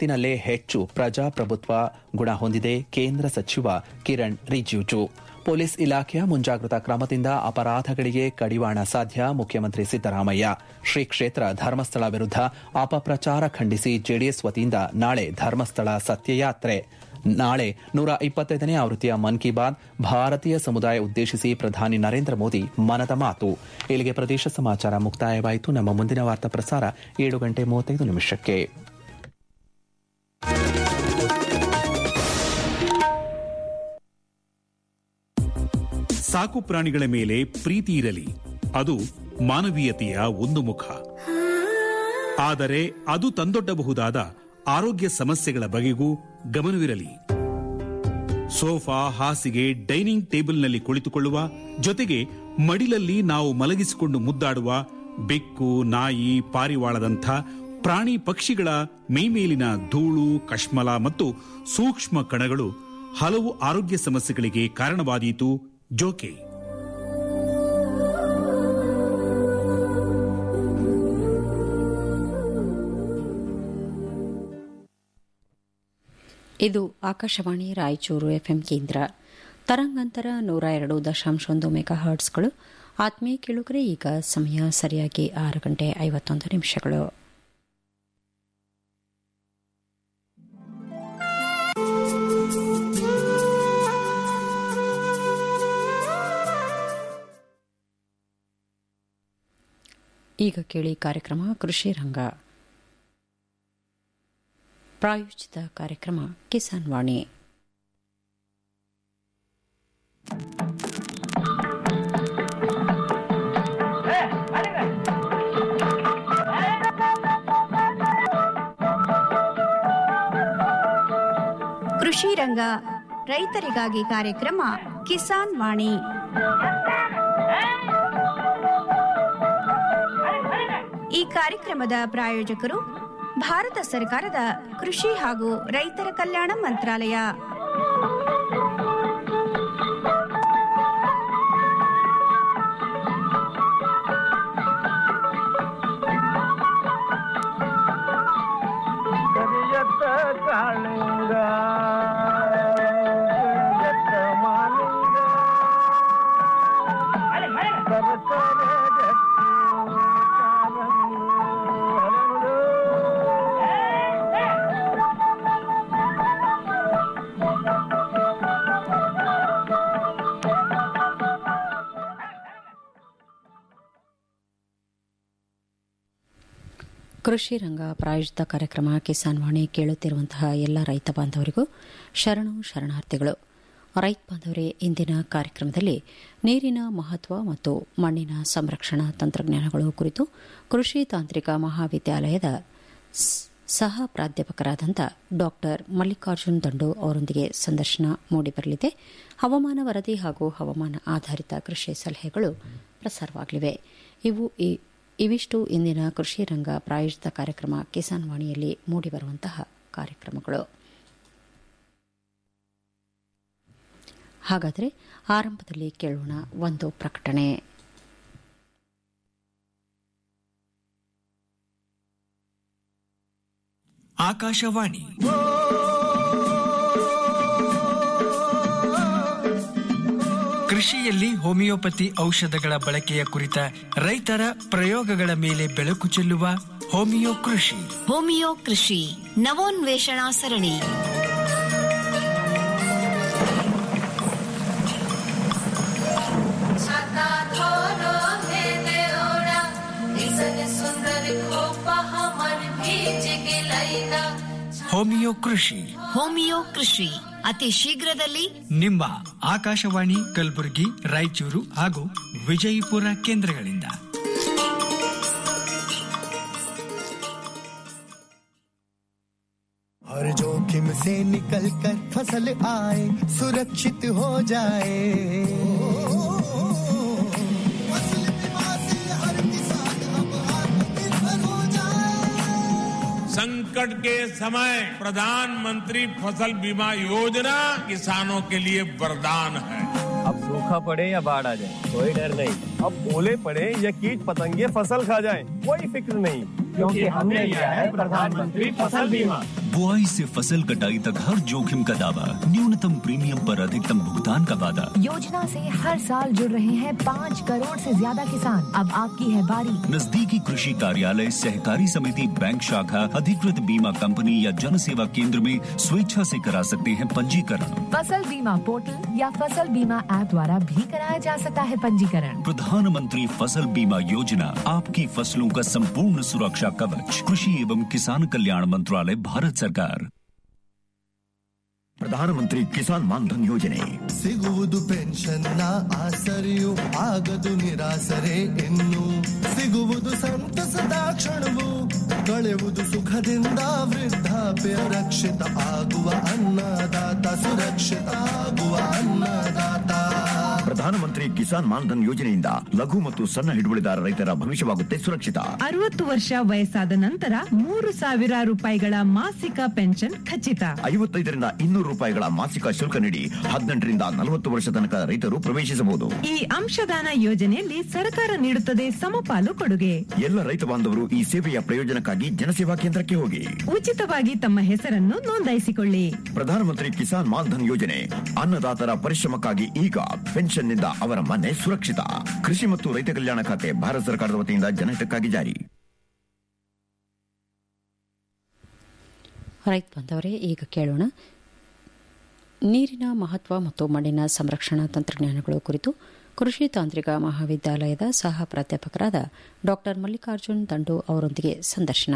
ಜಗತ್ತಿನಲ್ಲೇ ಹೆಚ್ಚು ಪ್ರಜಾಪ್ರಭುತ್ವ ಗುಣ ಹೊಂದಿದೆ ಕೇಂದ್ರ ಸಚಿವ ಕಿರಣ್ ರಿಜಿಜು ಪೊಲೀಸ್ ಇಲಾಖೆಯ ಮುಂಜಾಗ್ರತಾ ಕ್ರಮದಿಂದ ಅಪರಾಧಗಳಿಗೆ ಕಡಿವಾಣ ಸಾಧ್ಯ ಮುಖ್ಯಮಂತ್ರಿ ಸಿದ್ದರಾಮಯ್ಯ ಶ್ರೀ ಕ್ಷೇತ್ರ ಧರ್ಮಸ್ಥಳ ವಿರುದ್ಧ ಅಪಪ್ರಚಾರ ಖಂಡಿಸಿ ಜೆಡಿಎಸ್ ವತಿಯಿಂದ ನಾಳೆ ಧರ್ಮಸ್ಥಳ ಸತ್ಯಯಾತ್ರೆ ನಾಳೆ ನೂರ ಇಪ್ಪತ್ತೈದನೇ ಆವೃತ್ತಿಯ ಮನ್ ಕಿ ಬಾತ್ ಭಾರತೀಯ ಸಮುದಾಯ ಉದ್ದೇಶಿಸಿ ಪ್ರಧಾನಿ ನರೇಂದ್ರ ಮೋದಿ ಮನದ ಮಾತು ಇಲ್ಲಿಗೆ ಪ್ರದೇಶ ಸಮಾಚಾರ ಮುಕ್ತಾಯವಾಯಿತು ನಮ್ಮ ಮುಂದಿನ ವಾರ್ತಾ ಪ್ರಸಾರ ಏಳು ಗಂಟೆ ಮೂವತ್ತೈದು ನಿಮಿಷಕ್ಕೆ ಸಾಕು ಪ್ರಾಣಿಗಳ ಮೇಲೆ ಪ್ರೀತಿ ಇರಲಿ ಅದು ಮಾನವೀಯತೆಯ ಒಂದು ಮುಖ ಆದರೆ ಅದು ತಂದೊಡ್ಡಬಹುದಾದ ಆರೋಗ್ಯ ಸಮಸ್ಯೆಗಳ ಬಗೆಗೂ ಗಮನವಿರಲಿ ಸೋಫಾ ಹಾಸಿಗೆ ಡೈನಿಂಗ್ ಟೇಬಲ್ನಲ್ಲಿ ಕುಳಿತುಕೊಳ್ಳುವ ಜೊತೆಗೆ ಮಡಿಲಲ್ಲಿ ನಾವು ಮಲಗಿಸಿಕೊಂಡು ಮುದ್ದಾಡುವ ಬೆಕ್ಕು ನಾಯಿ ಪಾರಿವಾಳದಂಥ ಪ್ರಾಣಿ ಪಕ್ಷಿಗಳ ಮೈಮೇಲಿನ ಧೂಳು ಕಶ್ಮಲ ಮತ್ತು ಸೂಕ್ಷ್ಮ ಕಣಗಳು ಹಲವು ಆರೋಗ್ಯ ಸಮಸ್ಯೆಗಳಿಗೆ ಕಾರಣವಾದೀತು ಜೋಕೆ ಇದು ಆಕಾಶವಾಣಿ ರಾಯಚೂರು ಎಫ್ಎಂ ಕೇಂದ್ರ ತರಂಗಾಂತರ ನೂರ ಎರಡು ದಶಾಂಶ ಒಂದು ಮೆಗಾ ಹರ್ಟ್ಸ್ಗಳು ಆತ್ಮೀಯ ಕೇಳುಗರೆ ಈಗ ಸಮಯ ಸರಿಯಾಗಿ ಆರು ಗಂಟೆ ಐವತ್ತೊಂದು ನಿಮಿಷಗಳು ಈಗ ಕೇಳಿ ಕಾರ್ಯಕ್ರಮ ಕೃಷಿ ರಂಗ ಪ್ರಾಯೋಜಿತ ಕಾರ್ಯಕ್ರಮ ಕಿಸಾನ್ ವಾಣಿ ಕೃಷಿ ರಂಗ ರೈತರಿಗಾಗಿ ಕಾರ್ಯಕ್ರಮ ಕಿಸಾನ್ ವಾಣಿ ಈ ಕಾರ್ಯಕ್ರಮದ ಪ್ರಾಯೋಜಕರು ಭಾರತ ಸರ್ಕಾರದ ಕೃಷಿ ಹಾಗೂ ರೈತರ ಕಲ್ಯಾಣ ಮಂತ್ರಾಲಯ ಕರಿಯತ್ತ ಕಾಳಿಂಗ ಕರಿಯತ್ತ ಮಾಲಿಂಗ ಸರಸರ ಗಟ್ಟಿ ಕಾಲಂದು ಹರಳು. ಕೃಷಿ ರಂಗ ಪ್ರಾಯೋಜಿತ ಕಾರ್ಯಕ್ರಮ ಕಿಸಾನ್ ವಾಣಿ ಕೇಳುತ್ತಿರುವಂತಹ ಎಲ್ಲ ರೈತ ಬಾಂಧವರಿಗೂ ಶರಣು ಶರಣಾರ್ಥಿಗಳು ರೈತ ಬಾಂಧವರೇ ಇಂದಿನ ಕಾರ್ಯಕ್ರಮದಲ್ಲಿ ನೀರಿನ ಮಹತ್ವ ಮತ್ತು ಮಣ್ಣಿನ ಸಂರಕ್ಷಣಾ ತಂತ್ರಜ್ಞಾನಗಳು ಕುರಿತು ಕೃಷಿ ತಾಂತ್ರಿಕ ಮಹಾವಿದ್ಯಾಲಯದ ಸ್- ಸಹ ಪ್ರಾಧ್ಯಾಪಕರಾದಂಥ ಡಾಕ್ಟರ್ ಮಲ್ಲಿಕಾರ್ಜುನ್ ದಂಡು ಅವರೊಂದಿಗೆ ಸಂದರ್ಶನ ಮೂಡಿಬರಲಿದೆ ಹವಾಮಾನ ವರದಿ ಹಾಗೂ ಹವಾಮಾನ ಆಧಾರಿತ ಕೃಷಿ ಸಲಹೆಗಳು ಪ್ರಸಾರವಾಗಲಿವೆ ಇವು ಈ- ಇವಿಷ್ಟು ಇಂದಿನ ಕೃಷಿ ರಂಗ ಪ್ರಾಯೋಜಿತ ಕಾರ್ಯಕ್ರಮ ಕಿಸಾನ್ ವಾಣಿಯಲ್ಲಿ ಮೂಡಿಬರುವಂತಹ ಕಾರ್ಯಕ್ರಮಗಳು ಹಾಗಾದರೆ ಆರಂಭದಲ್ಲಿ ಕೇಳೋಣ ಒಂದು ಪ್ರಕಟಣೆ ಆಕಾಶವಾಣಿ ಕೃಷಿಯಲ್ಲಿ ಹೋಮಿಯೋಪತಿ ಔಷಧಗಳ ಬಳಕೆಯ ಕುರಿತ ರೈತರ ಪ್ರಯೋಗಗಳ ಮೇಲೆ ಬೆಳಕು ಚೆಲ್ಲುವ ಹೋಮಿಯೋ ಕೃಷಿ ಹೋಮಿಯೋ ಕೃಷಿ ನವೋನ್ವೇಷಣಾ ಸರಣಿ ಹೋಮಿಯೋ ಕೃಷಿ ಹೋಮಿಯೋ ಕೃಷಿ ಅತಿ ಶೀಘ್ರದಲ್ಲಿ ನಿಮ್ಮ ಆಕಾಶವಾಣಿ ಕಲಬುರಗಿ ರಾಯಚೂರು ಹಾಗೂ ವಿಜಯಪುರ ಕೇಂದ್ರಗಳಿಂದ हर जोखिम से निकल कर फसल आए सुरक्षित हो जाए फसल बीमा से हर किसान अब आत्मनिर्भर हो जाए संकट के समय प्रधानमंत्री फसल बीमा योजना किसानों के लिए वरदान है अब सूखा पड़े या बाढ़ आ जाए कोई डर नहीं अब ओले पड़े या कीट पतंगे फसल खा जाए कोई फिक्र नहीं क्योंकि हमने लिया है प्रधानमंत्री फसल बीमा बुआई से फसल कटाई तक हर जोखिम का दावा न्यूनतम प्रीमियम पर अधिकतम भुगतान का वादा योजना से हर साल जुड़ रहे हैं पाँच करोड़ से ज्यादा किसान अब आपकी है बारी नजदीकी कृषि कार्यालय सहकारी समिति बैंक शाखा अधिकृत बीमा कंपनी या जन सेवा केंद्र में स्वेच्छा से करा सकते हैं पंजीकरण फसल बीमा पोर्टल या फसल बीमा ऐप द्वारा भी कराया जा सकता है पंजीकरण प्रधानमंत्री फसल बीमा योजना आपकी फसलों का संपूर्ण सुरक्षा कवच कृषि एवं किसान कल्याण मंत्रालय भारत सरकार ಪ್ರಧಾನಮಂತ್ರಿ ಕಿಸಾನ್ ಮಾನ್ಧನ್ ಯೋಜನೆ ಸಿಗುವುದು ಪೆನ್ಷನ್ನ ಆಸರೆಯು ಆಗದು ನಿರಾಸರೆ ಇನ್ನು ಸಿಗುವುದು ಸಂತಸದ ಕ್ಷಣವು ಕಳೆಯುವುದು ಸುಖದಿಂದ ವೃದ್ಧಾಪ್ಯ ರಕ್ಷಿತ ಆಗುವ ಅನ್ನದಾತ ಸುರಕ್ಷಿತ ಆಗುವ ಅನ್ನದಾತ ಪ್ರಧಾನಮಂತ್ರಿ ಕಿಸಾನ್ ಮಾನ್ಧನ್ ಯೋಜನೆಯಿಂದ ಲಘು ಮತ್ತು ಸಣ್ಣ ಹಿಡುವಳಿದಾರ ರೈತರ ಭವಿಷ್ಯವಾಗುತ್ತೆ ಸುರಕ್ಷಿತ ಅರವತ್ತು ವರ್ಷ ವಯಸ್ಸಾದ ನಂತರ ಮೂರು ಸಾವಿರ ರೂಪಾಯಿಗಳ ಮಾಸಿಕ ಪೆನ್ಷನ್ ಖಚಿತ ಐವತ್ತೈದರಿಂದ ಇನ್ನೂರು ರೂಪಾಯಿಗಳ ಮಾಸಿಕ ಶುಲ್ಕ ನೀಡಿ ಹದಿನೆಂಟರಿಂದ ನಲವತ್ತು ವರ್ಷ ತನಕ ರೈತರು ಪ್ರವೇಶಿಸಬಹುದು ಈ ಅಂಶದಾನ ಯೋಜನೆಯಲ್ಲಿ ಸರ್ಕಾರ ನೀಡುತ್ತದೆ ಸಮಪಾಲು ಕೊಡುಗೆ ಎಲ್ಲ ರೈತ ಬಾಂಧವರು ಈ ಸೇವೆಯ ಪ್ರಯೋಜನಕ್ಕಾಗಿ ಜನಸೇವಾ ಕೇಂದ್ರಕ್ಕೆ ಹೋಗಿ ಉಚಿತವಾಗಿ ತಮ್ಮ ಹೆಸರನ್ನು ನೋಂದಾಯಿಸಿಕೊಳ್ಳಿ ಪ್ರಧಾನಮಂತ್ರಿ ಕಿಸಾನ್ ಮಾನ್ಧನ್ ಯೋಜನೆ ಅನ್ನದಾತರ ಪರಿಶ್ರಮಕ್ಕಾಗಿ ಈಗ ಪೆನ್ಷನ್ನಿಂದ ಅವರ ಮನೆ ಸುರಕ್ಷಿತ ಕೃಷಿ ಮತ್ತು ರೈತ ಕಲ್ಯಾಣ ಖಾತೆ ಭಾರತ ಸರ್ಕಾರದ ವತಿಯಿಂದ ಜನಹಿತಕ್ಕಾಗಿ ಜಾರಿ ರೈತ ಬಾಂಧವರೇ ಈಗ ಕೇಳೋಣ ನೀರಿನ ಮಹತ್ವ ಮತ್ತು ಮಣ್ಣಿನ ಸಂರಕ್ಷಣಾ ತಂತ್ರಜ್ಞಾನಗಳು ಕುರಿತು ಕೃಷಿ ತಾಂತ್ರಿಕ ಮಹಾವಿದ್ಯಾಲಯದ ಸಹ ಪ್ರಾಧ್ಯಾಪಕರಾದ ಡಾ ಮಲ್ಲಿಕಾರ್ಜುನ್ ದಂಡು ಅವರೊಂದಿಗೆ ಸಂದರ್ಶನ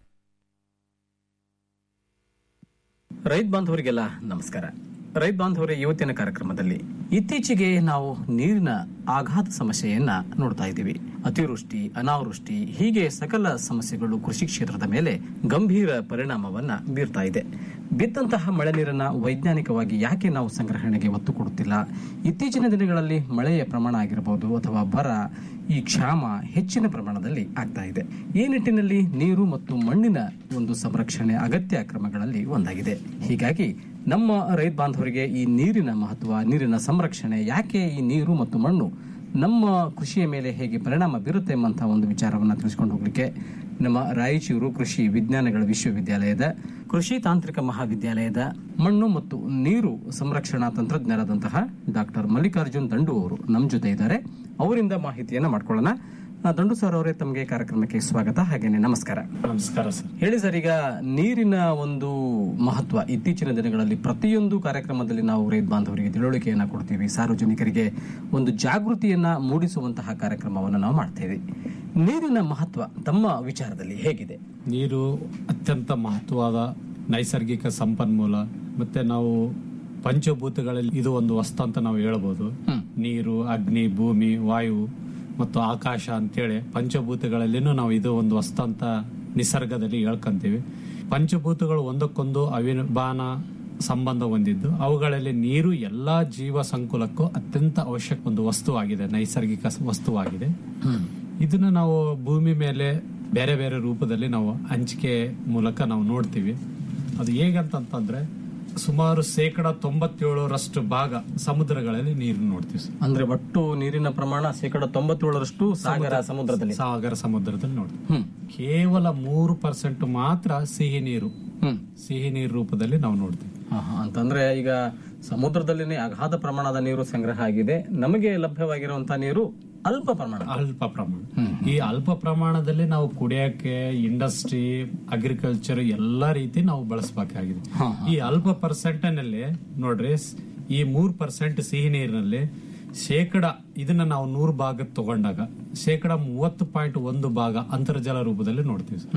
ರೈತ ಬಾಂಧವರಿಗೆಲ್ಲ ನಮಸ್ಕಾರ ರೈತ ಬಾಂಧವರೇ ಇವತ್ತಿನ ಕಾರ್ಯಕ್ರಮದಲ್ಲಿ ಇತ್ತೀಚೆಗೆ ನಾವು ನೀರಿನ ಆಘಾತ ಸಮಸ್ಯೆಯನ್ನ ನೋಡ್ತಾ ಇದ್ದೀವಿ ಅತಿವೃಷ್ಟಿ ಅನಾವೃಷ್ಟಿ ಹೀಗೆ ಸಕಲ ಸಮಸ್ಯೆಗಳು ಕೃಷಿ ಕ್ಷೇತ್ರದ ಮೇಲೆ ಗಂಭೀರ ಪರಿಣಾಮವನ್ನ ಬೀರ್ತಾ ಇದೆ ಬಿದ್ದಂತಹ ಮಳೆ ನೀರನ್ನ ವೈಜ್ಞಾನಿಕವಾಗಿ ಯಾಕೆ ನಾವು ಸಂಗ್ರಹಣೆಗೆ ಒತ್ತು ಕೊಡುತ್ತಿಲ್ಲ ಇತ್ತೀಚಿನ ದಿನಗಳಲ್ಲಿ ಮಳೆಯ ಪ್ರಮಾಣ ಆಗಿರಬಹುದು ಅಥವಾ ಬರ ಈ ಕ್ಷಾಮ ಹೆಚ್ಚಿನ ಪ್ರಮಾಣದಲ್ಲಿ ಆಗ್ತಾ ಇದೆ ಈ ನಿಟ್ಟಿನಲ್ಲಿ ನೀರು ಮತ್ತು ಮಣ್ಣಿನ ಒಂದು ಸಂರಕ್ಷಣೆ ಅಗತ್ಯ ಕ್ರಮಗಳಲ್ಲಿ ಒಂದಾಗಿದೆ ಹೀಗಾಗಿ ನಮ್ಮ ರೈತ ಬಾಂಧವರಿಗೆ ಈ ನೀರಿನ ಮಹತ್ವ ನೀರಿನ ಸಂರಕ್ಷಣೆ ಯಾಕೆ ಈ ನೀರು ಮತ್ತು ಮಣ್ಣು ನಮ್ಮ ಕೃಷಿಯ ಮೇಲೆ ಹೇಗೆ ಪರಿಣಾಮ ಬೀರುತ್ತೆ ಎಂಬಂತಹ ಒಂದು ವಿಚಾರವನ್ನು ತಿಳಿಸ್ಕೊಂಡು ಹೋಗ್ಲಿಕ್ಕೆ ನಮ್ಮ ರಾಯಚೂರು ಕೃಷಿ ವಿಜ್ಞಾನಗಳ ವಿಶ್ವವಿದ್ಯಾಲಯದ ಕೃಷಿ ತಾಂತ್ರಿಕ ಮಹಾವಿದ್ಯಾಲಯದ ಮಣ್ಣು ಮತ್ತು ನೀರು ಸಂರಕ್ಷಣಾ ತಂತ್ರಜ್ಞರಾದಂತಹ ಡಾಕ್ಟರ್ ಮಲ್ಲಿಕಾರ್ಜುನ್ ದಂಡು ಅವರು ನಮ್ಮ ಜೊತೆ ಇದ್ದಾರೆ ಅವರಿಂದ ಮಾಹಿತಿಯನ್ನ ಮಾಡ್ಕೊಳ್ಳೋಣ ಆ, ದಂಡು ಸರ್ ಅವರೇ ತಮಗೆ ಕಾರ್ಯಕ್ರಮಕ್ಕೆ ಸ್ವಾಗತ ಹಾಗೇನೆ ನಮಸ್ಕಾರ ನಮಸ್ಕಾರ ಸರ್ ಹೇಳಿ ಸರ್ ಈಗ ನೀರಿನ ಒಂದು ಮಹತ್ವ ಇತ್ತೀಚಿನ ದಿನಗಳಲ್ಲಿ ಪ್ರತಿಯೊಂದು ಕಾರ್ಯಕ್ರಮದಲ್ಲಿ ನಾವು ರೈತ ಬಾಂಧವರಿಗೆ ತಿಳುವಳಿಕೆಯನ್ನ ಕೊಡ್ತೀವಿ ಸಾರ್ವಜನಿಕರಿಗೆ ಒಂದು ಜಾಗೃತಿಯನ್ನ ಮೂಡಿಸುವಂತಹ ಕಾರ್ಯಕ್ರಮವನ್ನು ನಾವು ಮಾಡ್ತೇವೆ ನೀರಿನ ಮಹತ್ವ ತಮ್ಮ ವಿಚಾರದಲ್ಲಿ ಹೇಗಿದೆ ನೀರು ಅತ್ಯಂತ ಮಹತ್ವವಾದ ನೈಸರ್ಗಿಕ ಸಂಪನ್ಮೂಲ ಮತ್ತೆ ನಾವು ಪಂಚಭೂತಗಳಲ್ಲಿ ಇದು ಒಂದು ವಸ್ತು ಅಂತ ನಾವು ಹೇಳ್ಬೋದು ನೀರು ಅಗ್ನಿ ಭೂಮಿ ವಾಯು ಮತ್ತು ಆಕಾಶ ಅಂತೇಳಿ ಪಂಚಭೂತಗಳಲ್ಲಿನೂ ನಾವು ಇದು ಒಂದು ವಸ್ತು ಅಂತ ನಿಸರ್ಗದಲ್ಲಿ ಹೇಳ್ಕೊಂತೀವಿ ಪಂಚಭೂತಗಳು ಒಂದಕ್ಕೊಂದು ಅವಿರ್ಭಾನ ಸಂಬಂಧ ಹೊಂದಿದ್ದು ಅವುಗಳಲ್ಲಿ ನೀರು ಎಲ್ಲಾ ಜೀವ ಸಂಕುಲಕ್ಕೂ ಅತ್ಯಂತ ಅವಶ್ಯಕ ಒಂದು ವಸ್ತುವಾಗಿದೆ ನೈಸರ್ಗಿಕ ವಸ್ತುವಾಗಿದೆ ಇದನ್ನ ನಾವು ಭೂಮಿ ಮೇಲೆ ಬೇರೆ ಬೇರೆ ರೂಪದಲ್ಲಿ ನಾವು ಹಂಚಿಕೆ ಮೂಲಕ ನಾವು ನೋಡ್ತೀವಿ ಅದು ಹೇಗಂತಂತಂದ್ರೆ ಸುಮಾರು ಶೇಕಡ ತೊಂಬತ್ತೇಳರಷ್ಟು ಭಾಗ ಸಮುದ್ರಗಳಲ್ಲಿ ನೀರು ನೋಡ್ತೀವಿ ಸರ್. ಅಂದ್ರೆ ಒಟ್ಟು ನೀರಿನ ಪ್ರಮಾಣ ಶೇಕಡ ತೊಂಬತ್ತೇಳರಷ್ಟು ಸಾಗರ ಸಮುದ್ರದಲ್ಲಿ ಸಾಗರ ಸಮುದ್ರದಲ್ಲಿ ನೋಡ್ತೀವಿ ಕೇವಲ ಮೂರು ಪರ್ಸೆಂಟ್ ಮಾತ್ರ ಸಿಹಿ ನೀರು ಸಿಹಿ ನೀರು ರೂಪದಲ್ಲಿ ನಾವು ನೋಡ್ತೀವಿ ಹಾ, ಹಾ. ಅಂತಂದ್ರೆ ಈಗ ಸಮುದ್ರದಲ್ಲಿನೇ ಅಗಾಧ ಪ್ರಮಾಣದ ನೀರು ಸಂಗ್ರಹ ಆಗಿದೆ ನಮಗೆ ಲಭ್ಯವಾಗಿರುವಂತಹ ನೀರು ಅಲ್ಪ ಪ್ರಮಾಣ ಅಲ್ಪ ಪ್ರಮಾಣ ಈ ಅಲ್ಪ ಪ್ರಮಾಣದಲ್ಲಿ ನಾವು ಕುಡಿಯಕ್ಕೆ ಇಂಡಸ್ಟ್ರಿ ಅಗ್ರಿಕಲ್ಚರ್ ಎಲ್ಲಾ ರೀತಿ ನಾವು ಬಳಸಬೇಕಾಗಿದೆ ಈ ಅಲ್ಪ ಪರ್ಸೆಂಟ್ ನಲ್ಲಿ ನೋಡ್ರಿ ಸ್- ಈ ಮೂರ್ ಪರ್ಸೆಂಟ್ ಸಿಹಿ ನೀರಿನಲ್ಲಿ ಶೇಕಡ ಇದನ್ನ ನಾವು ನೂರು ಭಾಗ ತಗೊಂಡಾಗ ಶೇಕಡ ಮೂವತ್ತು ಪಾಯಿಂಟ್ ಒಂದು ಭಾಗ ಅಂತರ್ಜಲ ರೂಪದಲ್ಲಿ ನೋಡ್ತೀವಿ ಸರ್.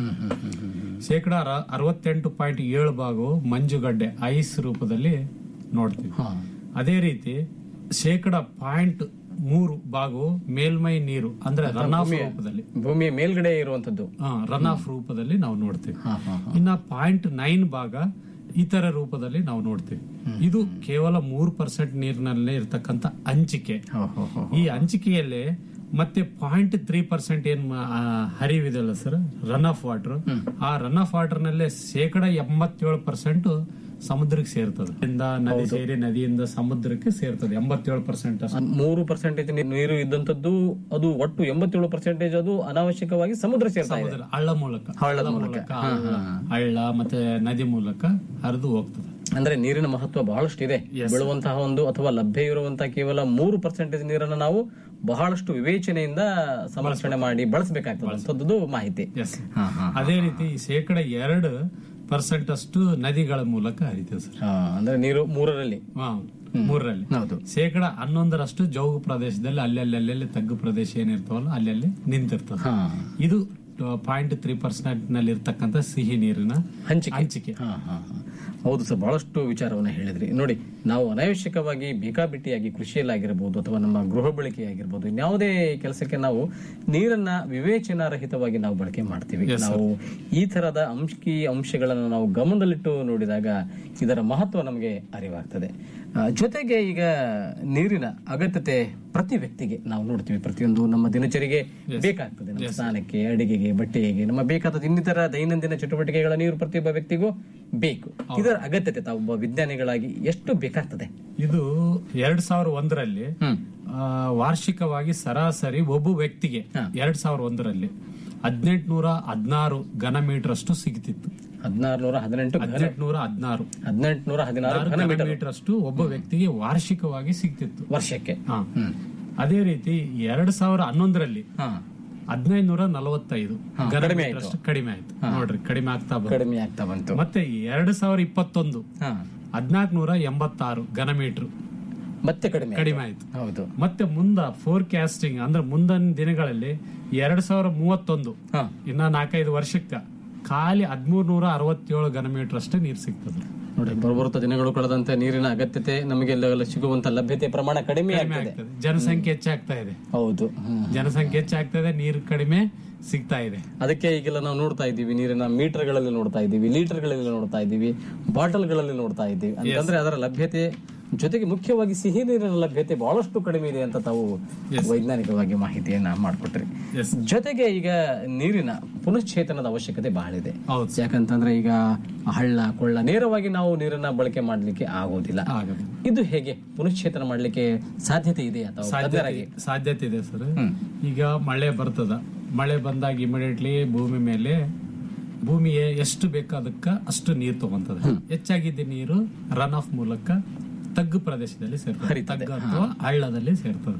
ಶೇಕಡ ಅರ- ಅರವತ್ತೆಂಟು ಪಾಯಿಂಟ್ ಏಳು ಭಾಗವು ಮಂಜುಗಡ್ಡೆ ಐಸ್ ರೂಪದಲ್ಲಿ ನೋಡ್ತೀವಿ ಅದೇ ರೀತಿ ಶೇಕಡ ಪಾಯಿಂಟ್ ಮೂರು ಭಾಗವು ಮೇಲ್ಮೈ ನೀರು ಅಂದ್ರೆ ರನ್ ಆಫ್ ಭೂಮಿಯ- ರೂಪದಲ್ಲಿ ಭೂಮಿಯ ಮೇಲ್ಗಡೆ ಇರುವಂತದ್ದು ರನ್ ಆಫ್ ರೂಪದಲ್ಲಿ ನಾವು ನೋಡ್ತೀವಿ ಇನ್ನ ಪಾಯಿಂಟ್ ನೈನ್ ಭಾಗ ಇತರ ರೂಪದಲ್ಲಿ ನಾವು ನೋಡ್ತೀವಿ ಇದು ಕೇವಲ ಮೂರು ಪರ್ಸೆಂಟ್ ನೀರಿನಲ್ಲೇ ಇರ್ತಕ್ಕಂಥ ಹಂಚಿಕೆ ಈ ಹಂಚಿಕೆಯಲ್ಲಿ ಮತ್ತೆ ಪಾಯಿಂಟ್ ತ್ರೀ ಪರ್ಸೆಂಟ್ ಏನ್ ಮ- ಆ, ಹರಿವಿದೆಯಲ್ಲ ಸರ್ ರನ್ ಆಫ್ ವಾಟರ್ ಆ ರನ್ ಆಫ್ ವಾಟರ್ ನಲ್ಲೇ ಶೇಕಡ ಎಂಬತ್ತೇಳು ಪರ್ಸೆಂಟ್ ಸಮುದ್ರಕ್ಕೆ ಸೇರ್ತದೆ ಇಂದ ನದಿ ಸೇರಿ ನದಿಯಿಂದ ಸಮುದ್ರಕ್ಕೆ ಸೇರ್ತದೆ ಎಂಬತ್ತೇಳು ಪರ್ಸೆಂಟ್ ಮೂರು ಪರ್ಸೆಂಟೇಜ್ ನೀರು ಇದ್ದಂತದ್ದು ಅದು ಒಟ್ಟು ಎಂಬತ್ತೇಳು ಪರ್ಸೆಂಟೇಜ್ ಅದು ಅನಾವಶ್ಯಕವಾಗಿ ಸಮುದ್ರ ಸೇರ್ತಾ ಇದೆ ಸಮುದ್ರ ಹಳ್ಳ ಮೂಲಕ ಹಳ್ಳದ ಹಳ್ಳ ಮೂಲಕ. ಹಾ, ಹಳ್ಳ, ಹಾ. ಹಳ್ಳ ಮತ್ತೆ ನದಿ ಮೂಲಕ ಹರಿದು ಹೋಗ್ತದೆ ಅಂದ್ರೆ ನೀರಿನ ಮಹತ್ವ ಬಹಳಷ್ಟು ಇದೆ ಬೀಳುವಂತಹ ಒಂದು ಅಥವಾ ಲಭ್ಯ ಇರುವಂತಹ ಕೇವಲ ಮೂರು ಪರ್ಸೆಂಟೇಜ್ ನೀರನ್ನು ನಾವು ಬಹಳಷ್ಟು ವಿವೇಚನೆಯಿಂದ ಸಂರಕ್ಷಣೆ ಮಾಡಿ ಬಳಸಬೇಕಾಗ್ತದೆ ಅಂತದ್ದು ಮಾಹಿತಿ ಹಾ, ಹಾ. ಅದೇ ರೀತಿ ಶೇಕಡ ಎರಡು ಪರ್ಸೆಂಟ್ ಅಷ್ಟು ನದಿಗಳ ಮೂಲಕ ಹರಿತದೆ ಸರ್ ಹಾ, ಅಂದ್ರೆ ನೀರು ಮೂರರಲ್ಲಿ ಹಾ, ಮೂರರಲ್ಲಿ ಹೌದು ಶೇಕಡ ಹನ್ನೊಂದರಷ್ಟು ಜೌಗು ಪ್ರದೇಶದಲ್ಲಿ ಅಲ್ಲಲ್ಲಿ ಅಲ್ಲಲ್ಲಿ ತಗ್ಗು ಪ್ರದೇಶ ಏನಿರ್ತಾವಲ್ಲ ಅಲ್ಲಲ್ಲಿ ನಿಂತಿರ್ತದೆ ಇದು ಪಾಯಿಂಟ್ ತ್ರೀ ಪರ್ಸೆಂಟ್ ನಲ್ಲಿ ಇರ್ತಕ್ಕಂಥ ಸಿಹಿ ನೀರಿನ ಹಂಚಿಕೆ ಹಂಚಿಕೆ ಹಾ, ಹಾ, ಹಾ. ಹೌದು ಸರ್ ಬಹಳಷ್ಟು ವಿಚಾರವನ್ನ ಹೇಳಿದ್ರಿ ನೋಡಿ ನಾವು ಅನಾವಶ್ಯಕವಾಗಿ ಬೇಕಾಬಿಟ್ಟಿಯಾಗಿ ಕೃಷಿಯಲ್ಲಾಗಿರ್ಬೋದು ಅಥವಾ ನಮ್ಮ ಗೃಹ ಬಳಕೆಯಾಗಿರ್ಬೋದು ಇನ್ಯಾವುದೇ ಕೆಲಸಕ್ಕೆ ನಾವು ನೀರನ್ನ ವಿವೇಚನಾರಹಿತವಾಗಿ ನಾವು ಬಳಕೆ ಮಾಡ್ತೀವಿ Yes, sir. ನಾವು ಈ ತರದ ಅಂಶಿ ಅಂಶಗಳನ್ನು ನಾವು ಗಮನದಲ್ಲಿಟ್ಟು ನೋಡಿದಾಗ ಇದರ ಮಹತ್ವ ನಮಗೆ ಅರಿವಾಗ್ತದೆ ಆ, ಜೊತೆಗೆ ಈಗ ನೀರಿನ ಅಗತ್ಯತೆ ಪ್ರತಿ ವ್ಯಕ್ತಿಗೆ ನಾವು ನೋಡ್ತೀವಿ ಪ್ರತಿಯೊಂದು ನಮ್ಮ ದಿನಚರಿಗೆ ಬೇಕಾಗ್ತದೆ ನಮ್ಮ ಸ್ನಾನಕ್ಕೆ ಅಡಿಗೆಗೆ ಬಟ್ಟೆಗೆ ನಮ್ಮ ಬೇಕಾದ ಇನ್ನಿತರ ದೈನಂದಿನ ಚಟುವಟಿಕೆಗಳ ನೀರು ಪ್ರತಿಯೊಬ್ಬ ವ್ಯಕ್ತಿಗೂ ಬೇಕು ಇದರ ಅಗತ್ಯತೆ ತಾವು ಒಬ್ಬ ವಿಜ್ಞಾನಿಗಳಾಗಿ ಎಷ್ಟು ಬೇಕಾಗ್ತದೆ ಇದು ಎರಡ್ ಸಾವಿರ ಒಂದರಲ್ಲಿ ಆ, ವಾರ್ಷಿಕವಾಗಿ ಸರಾಸರಿ ಒಬ್ಬ ವ್ಯಕ್ತಿಗೆ ಎರಡ್ ಸಾವಿರ ಒಂದರಲ್ಲಿ ಹದಿನೆಂಟುನೂರ ಹದಿನಾರು ಘನ ಮೀಟರ್ ಅಷ್ಟು ಸಿಗ್ತಿತ್ತು ಹದಿನಾರುನೂರ ಹದಿನೆಂಟು ಹದಿನೆಂಟುನೂರ ಹದಿನಾರು ಹದಿನೆಂಟುನೂರ ಹದಿನಾರು ಘನ ಘನ ಮೀಟರ್ ಮೀಟರ್ ಅಷ್ಟು ಒಬ್ಬ ವ್ಯಕ್ತಿಗೆ ವಾರ್ಷಿಕವಾಗಿ ಸಿಗ್ತಿತ್ತು ವರ್ಷಕ್ಕೆ ಹಾ. ಅದೇ ರೀತಿ ಎರಡ್ ಸಾವಿರ ಹನ್ನೊಂದರಲ್ಲಿ ಹದಿನೈದುನೂರ ನಲವತ್ತೈದು ಘನ ಕಡಿಮೆ ಮೀಟರ್ ಆಯ್ತು. ಅಷ್ಟು ಕಡಿಮೆ ಆಯ್ತು ನೋಡ್ರಿ ಕಡಿಮೆ ಆಗ್ತಾ ಬಂತು ಕಡಿಮೆ ಆಗ್ತಾ ಬಂತು ಮತ್ತೆ ಎರಡ್ ಸಾವಿರ ಇಪ್ಪತ್ತೊಂದು ಹದಿನಾಲ್ಕನೂರ ಎಂಬತ್ತಾರು ಘನ ಮೀಟರ್ ಮತ್ತೆ ಕಡಿಮೆ ಆಯ್ತು. ಕಡಿಮೆ ಆಯ್ತು ಹೌದು ಮತ್ತೆ ಮುಂದ ಫೋರ್ಕಾಸ್ಟಿಂಗ್ ಅಂದ್ರೆ ಮುಂದಿನ ದಿನಗಳಲ್ಲಿ ಎರಡ್ ಸಾವಿರ ಮೂವತ್ತೊಂದು ಇನ್ನ ನಾಲ್ಕೈದು ವರ್ಷಕ್ಕ ಖಾಲಿ ಹದಿಮೂರ್ ನೂರ ಅರವತ್ತೇಳು ಘನ ಮೀಟರ್ ಅಷ್ಟೇ ನೀರು ಸಿಗ್ತದೆ ನೋಡಿ ಬರಬರುತ್ತ ದಿನಗಳು ಕಳೆದಂತೆ ನೀರಿನ ಅಗತ್ಯತೆ ನಮಗೆ ಎಲ್ಲ ಸಿಗುವಂತ ಲಭ್ಯತೆ ಪ್ರಮಾಣ ಕಡಿಮೆ ಕಡಿಮೆ ಆಗ್ತದೆ ಆಗ್ತದೆ ಜನಸಂಖ್ಯೆ ಹೆಚ್ಚಾಗ್ತಾ ಇದೆ ಹೌದು ಜನಸಂಖ್ಯೆ ಹೆಚ್ಚಾಗ್ತಾ ಇದೆ ನೀರು ಕಡಿಮೆ ಸಿಗ್ತಾ ಇದೆ ಅದಕ್ಕೆ ಈಗೆಲ್ಲ ನಾವು ನೋಡ್ತಾ ಇದ್ದೀವಿ ನೀರಿನ ಮೀಟರ್ಗಳಲ್ಲಿ ನೋಡ್ತಾ ಇದ್ದೀವಿ ಲೀಟರ್ಗಳಲ್ಲಿ ನೋಡ್ತಾ ಇದ್ದೀವಿ ಬಾಟಲ್ಗಳಲ್ಲಿ ನೋಡ್ತಾ ಇದ್ದೀವಿ ಅಂತಂದ್ರೆ ಅದರ ಲಭ್ಯತೆ ಜೊತೆಗೆ ಮುಖ್ಯವಾಗಿ ಸಿಹಿ ನೀರಿನ ಲಭ್ಯತೆ ಬಹಳಷ್ಟು ಕಡಿಮೆ ಇದೆ ಅಂತ ತಾವು ವೈಜ್ಞಾನಿಕವಾಗಿ ಮಾಹಿತಿಯನ್ನ ಮಾಡಿಕೊಟ್ರಿ ಜೊತೆಗೆ ಈಗ ನೀರಿನ ಪುನಶ್ಚೇತನದ ಅವಶ್ಯಕತೆ ಬಹಳ ಇದೆ ಯಾಕಂತಂದ್ರೆ ಈಗ ಹಳ್ಳ ಕೊಳ್ಳ ನೇರವಾಗಿ ನಾವು ನೀರನ್ನ ಬಳಕೆ ಮಾಡ್ಲಿಕ್ಕೆ ಆಗೋದಿಲ್ಲ ಇದು ಹೇಗೆ ಪುನಶ್ಚೇತನ ಮಾಡ್ಲಿಕ್ಕೆ ಸಾಧ್ಯತೆ ಇದೆಯಾ ತಾವು ಸಾಧ್ಯತೆ ತಜ್ಞರಾಗಿ? ಸಾಧ್ಯತೆ ಇದೆ ಸರ್ ಈಗ ಮಳೆ ಬರ್ತದ ಮಳೆ ಬಂದಾಗ ಇಮಿಡಿಯೇಟ್ಲಿ ಭೂಮಿ ಮೇಲೆ ಭೂಮಿಗೆ ಎಷ್ಟು ಬೇಕೋ ಅದಕ್ಕ ಅಷ್ಟು ನೀರು ತಗೊಂತದ ಹೆಚ್ಚಾಗಿದ್ದ ನೀರು ರನ್ ಆಫ್ ಮೂಲಕ ತಗ್ಗು ಪ್ರದೇಶದಲ್ಲಿ ಸೇರ್ತದೆ ತಗ್ಗು ಅಥವಾ ಹಳ್ಳದಲ್ಲಿ ಸೇರ್ತದೆ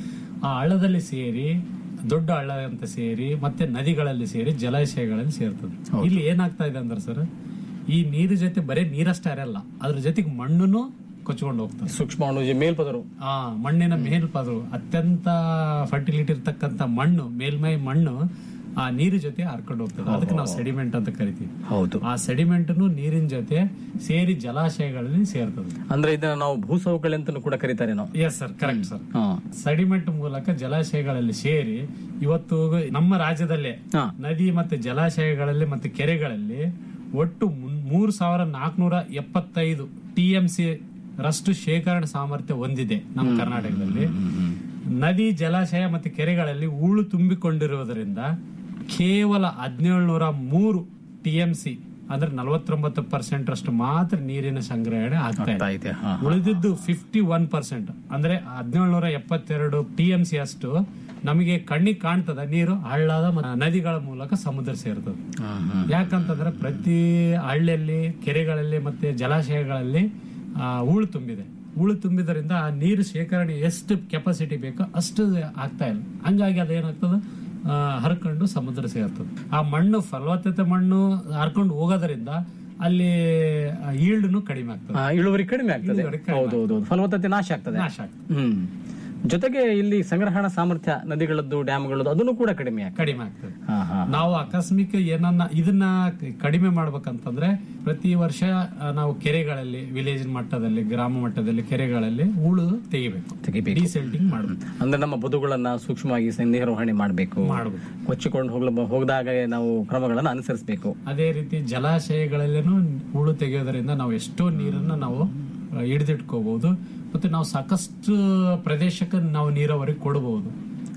ಆ ಹಳ್ಳದಲ್ಲಿ ಸೇರಿ ದೊಡ್ಡ ಹಳ್ಳ ಅಂತ ಸೇರಿ ಮತ್ತೆ ನದಿಗಳಲ್ಲಿ ಸೇರಿ ಜಲಾಶಯಗಳಲ್ಲಿ ಸೇರ್ತದೆ ಇಲ್ಲಿ ಏನಾಗ್ತಾ ಇದೆ ಅಂದ್ರೆ ಸರ್ ಈ ನೀರು ಜೊತೆ ಬರೀ ನೀರಷ್ಟೇ ಇರಲ್ಲ ಅದ್ರ ಜೊತೆಗೆ ಮಣ್ಣನ್ನು ಕೊಚ್ಕೊಂಡು ಹೋಗ್ತದೆ ಸೂಕ್ಷ್ಮಾಣು ಮೇಲ್ಪದರು ಆ ಮಣ್ಣಿನ ಮೇಲ್ಪದರು ಅತ್ಯಂತ ಫರ್ಟಿಲಿಟಿ ಇರ್ತಕ್ಕಂತ ಮಣ್ಣು ಮೇಲ್ಮೈ ಮಣ್ಣು ಆ ನೀರು ಜೊತೆ ಹರ್ಕೊಂಡು ಹೋಗ್ತದೆ ಅದಕ್ಕೆ ನಾವು ಸೆಡಿಮೆಂಟ್ ಅಂತ ಕರಿತೀವಿ ಹೌದು ಆ ಸೆಡಿಮೆಂಟ್ ನೀರಿನ ಜೊತೆ ಸೇರಿ ಜಲಾಶಯಗಳಲ್ಲಿ ಸೇರ್ತದೆ ಅಂದ್ರೆ ಇದನ್ನ ನಾವು ಭೂಸವಕಳಿ ಅಂತ ಕೂಡ ಕರೀತಾರೆ ನಾವು yes sir correct sir sediment ಮೂಲಕ ಜಲಾಶಯಗಳಲ್ಲಿ ಸೇರಿ ಇವತ್ತು ನಮ್ಮ ರಾಜ್ಯದಲ್ಲೇ ನದಿ ಮತ್ತೆ ಜಲಾಶಯಗಳಲ್ಲಿ ಮತ್ತೆ ಕೆರೆಗಳಲ್ಲಿ ಒಟ್ಟು ಮುನ್- ಮೂರು ಸಾವಿರ ನಾಲ್ಕನೂರ ಎಪ್ಪತ್ತೈದು ಟಿ ಎಂ ಸಿ ರಷ್ಟು ಶೇಖರಣೆ ಸಾಮರ್ಥ್ಯ ಹೊಂದಿದೆ ನಮ್ಮ ಕರ್ನಾಟಕದಲ್ಲಿ ನದಿ ಜಲಾಶಯ ಮತ್ತೆ ಕೆರೆಗಳಲ್ಲಿ ಹೂಳು ತುಂಬಿಕೊಂಡಿರುವುದರಿಂದ ಕೇವಲ ಹದಿನೇಳುನೂರ ಮೂರು ಟಿ ಎಂ ಸಿ ಅಂದ್ರೆ ನಲವತ್ತೊಂಬತ್ತು ಪರ್ಸೆಂಟ್ ಅಷ್ಟು ಮಾತ್ರ ನೀರಿನ ಸಂಗ್ರಹಣೆ ಆಗ್ತಾ ಇದೆ ಉಳಿದಿದ್ದು ಫಿಫ್ಟಿ ಒನ್ ಪರ್ಸೆಂಟ್ ಅಂದ್ರೆ ಹದಿನೇಳುನೂರ ಎಪ್ಪತ್ತೆರಡು ಟಿ ಎಂ ಸಿ ಅಷ್ಟು ನಮಗೆ ಕಣ್ಣಿಗೆ ಕಾಣ್ತದ ನೀರು ಹಳ್ಳದ ಮ- ನದಿಗಳ ಮೂಲಕ ಸಮುದ್ರ ಸೇರ್ತದೆ ಯಾಕಂತಂದ್ರೆ ಪ್ರತಿ ಹಳ್ಳಿಯಲ್ಲಿ ಕೆರೆಗಳಲ್ಲಿ ಮತ್ತೆ ಜಲಾಶಯಗಳಲ್ಲಿ ಆ, ಹೂಳು ತುಂಬಿದೆ ಹೂಳು ತುಂಬಿದ್ರಿಂದ ಆ ನೀರು ಶೇಖರಣೆ ಎಷ್ಟು ಕೆಪಾಸಿಟಿ ಬೇಕೋ ಅಷ್ಟು ಆಗ್ತಾ ಇಲ್ಲ ಹಂಗಾಗಿ ಅದೇನಾಗ್ತದೆ ಆ, ಹರ್ಕೊಂಡು ಸಮುದ್ರ ಸೇರ್ತದೆ ಆ ಮಣ್ಣು ಫಲವತ್ತತೆ ಮಣ್ಣು ಹರ್ಕೊಂಡು ಹೋಗೋದ್ರಿಂದ ಅಲ್ಲಿ ಈಲ್ಡ್ನು ಕಡಿಮೆ ಆಗ್ತದೆ ಆ, ಇಳುವರಿ ಕಡಿಮೆ ಆಗ್ತದೆ ಇಳುವರಿ ಕಡಿಮೆ ಹೌದು ಹೌದು ಫಲವತ್ತತೆ ನಾಶ ಆಗ್ತದೆ ನಾಶ ಆಗ್ತದೆ ಹ್ಮ್ ಜೊತೆಗೆ ಇಲ್ಲಿ ಸಂಗ್ರಹಣಾ ಸಾಮರ್ಥ್ಯ ನದಿಗಳದ್ದು ಡ್ಯಾಮ್ಗಳದ್ದು ಅದನ್ನು ಕೂಡ ಕಡಿಮೆ ಆಗ್ತದೆ ಕಡಿಮೆ ಆಗ್ತದೆ ನಾವು ಆಕಸ್ಮಿಕ ಏನನ್ನ ಇದನ್ನ ಕ- ಕಡಿಮೆ ಮಾಡ್ಬೇಕಂತಂದ್ರೆ ಪ್ರತಿ ವರ್ಷ ಆ, ನಾವು ಕೆರೆಗಳಲ್ಲಿ ವಿಲೇಜ್ ಮಟ್ಟದಲ್ಲಿ ಗ್ರಾಮ ಮಟ್ಟದಲ್ಲಿ ಕೆರೆಗಳಲ್ಲಿ ಹೂಳು ತೆಗಿಬೇಕು ತೆಗಿಬೇಕು ಡಿಸೆಲ್ಟಿಂಗ್ ಮಾಡಬೇಕು ಅಂದ್ರೆ ನಮ್ಮ ಬದುಗಳನ್ನ ಸೂಕ್ಷ್ಮವಾಗಿ ಸ- ನಿರ್ವಹಣೆ ಮಾಡಬೇಕು ಮಾಡ್ಬೇಕು. ಕೊಚ್ಚಿಕೊಂಡು ಹೋಗ್ಲ ಹೋಗದಾಗ ನಾವು ಕ್ರಮಗಳನ್ನು ಅನುಸರಿಸಬೇಕು ಅದೇ ರೀತಿ ಜಲಾಶಯಗಳಲ್ಲೇನು ಹೂಳು ತೆಗೆಯೋದ್ರಿಂದ ನಾವು ಎಷ್ಟೋ ನೀರನ್ನ ನಾವು ಹಿಡಿದಿಟ್ಕೋಬಹುದು ಮತ್ತೆ ನಾವು ಸಾಕಷ್ಟು ಪ್ರದೇಶಕ್ಕೆ ನಾವು ನೀರಾವರಿ ಕೊಡಬಹುದು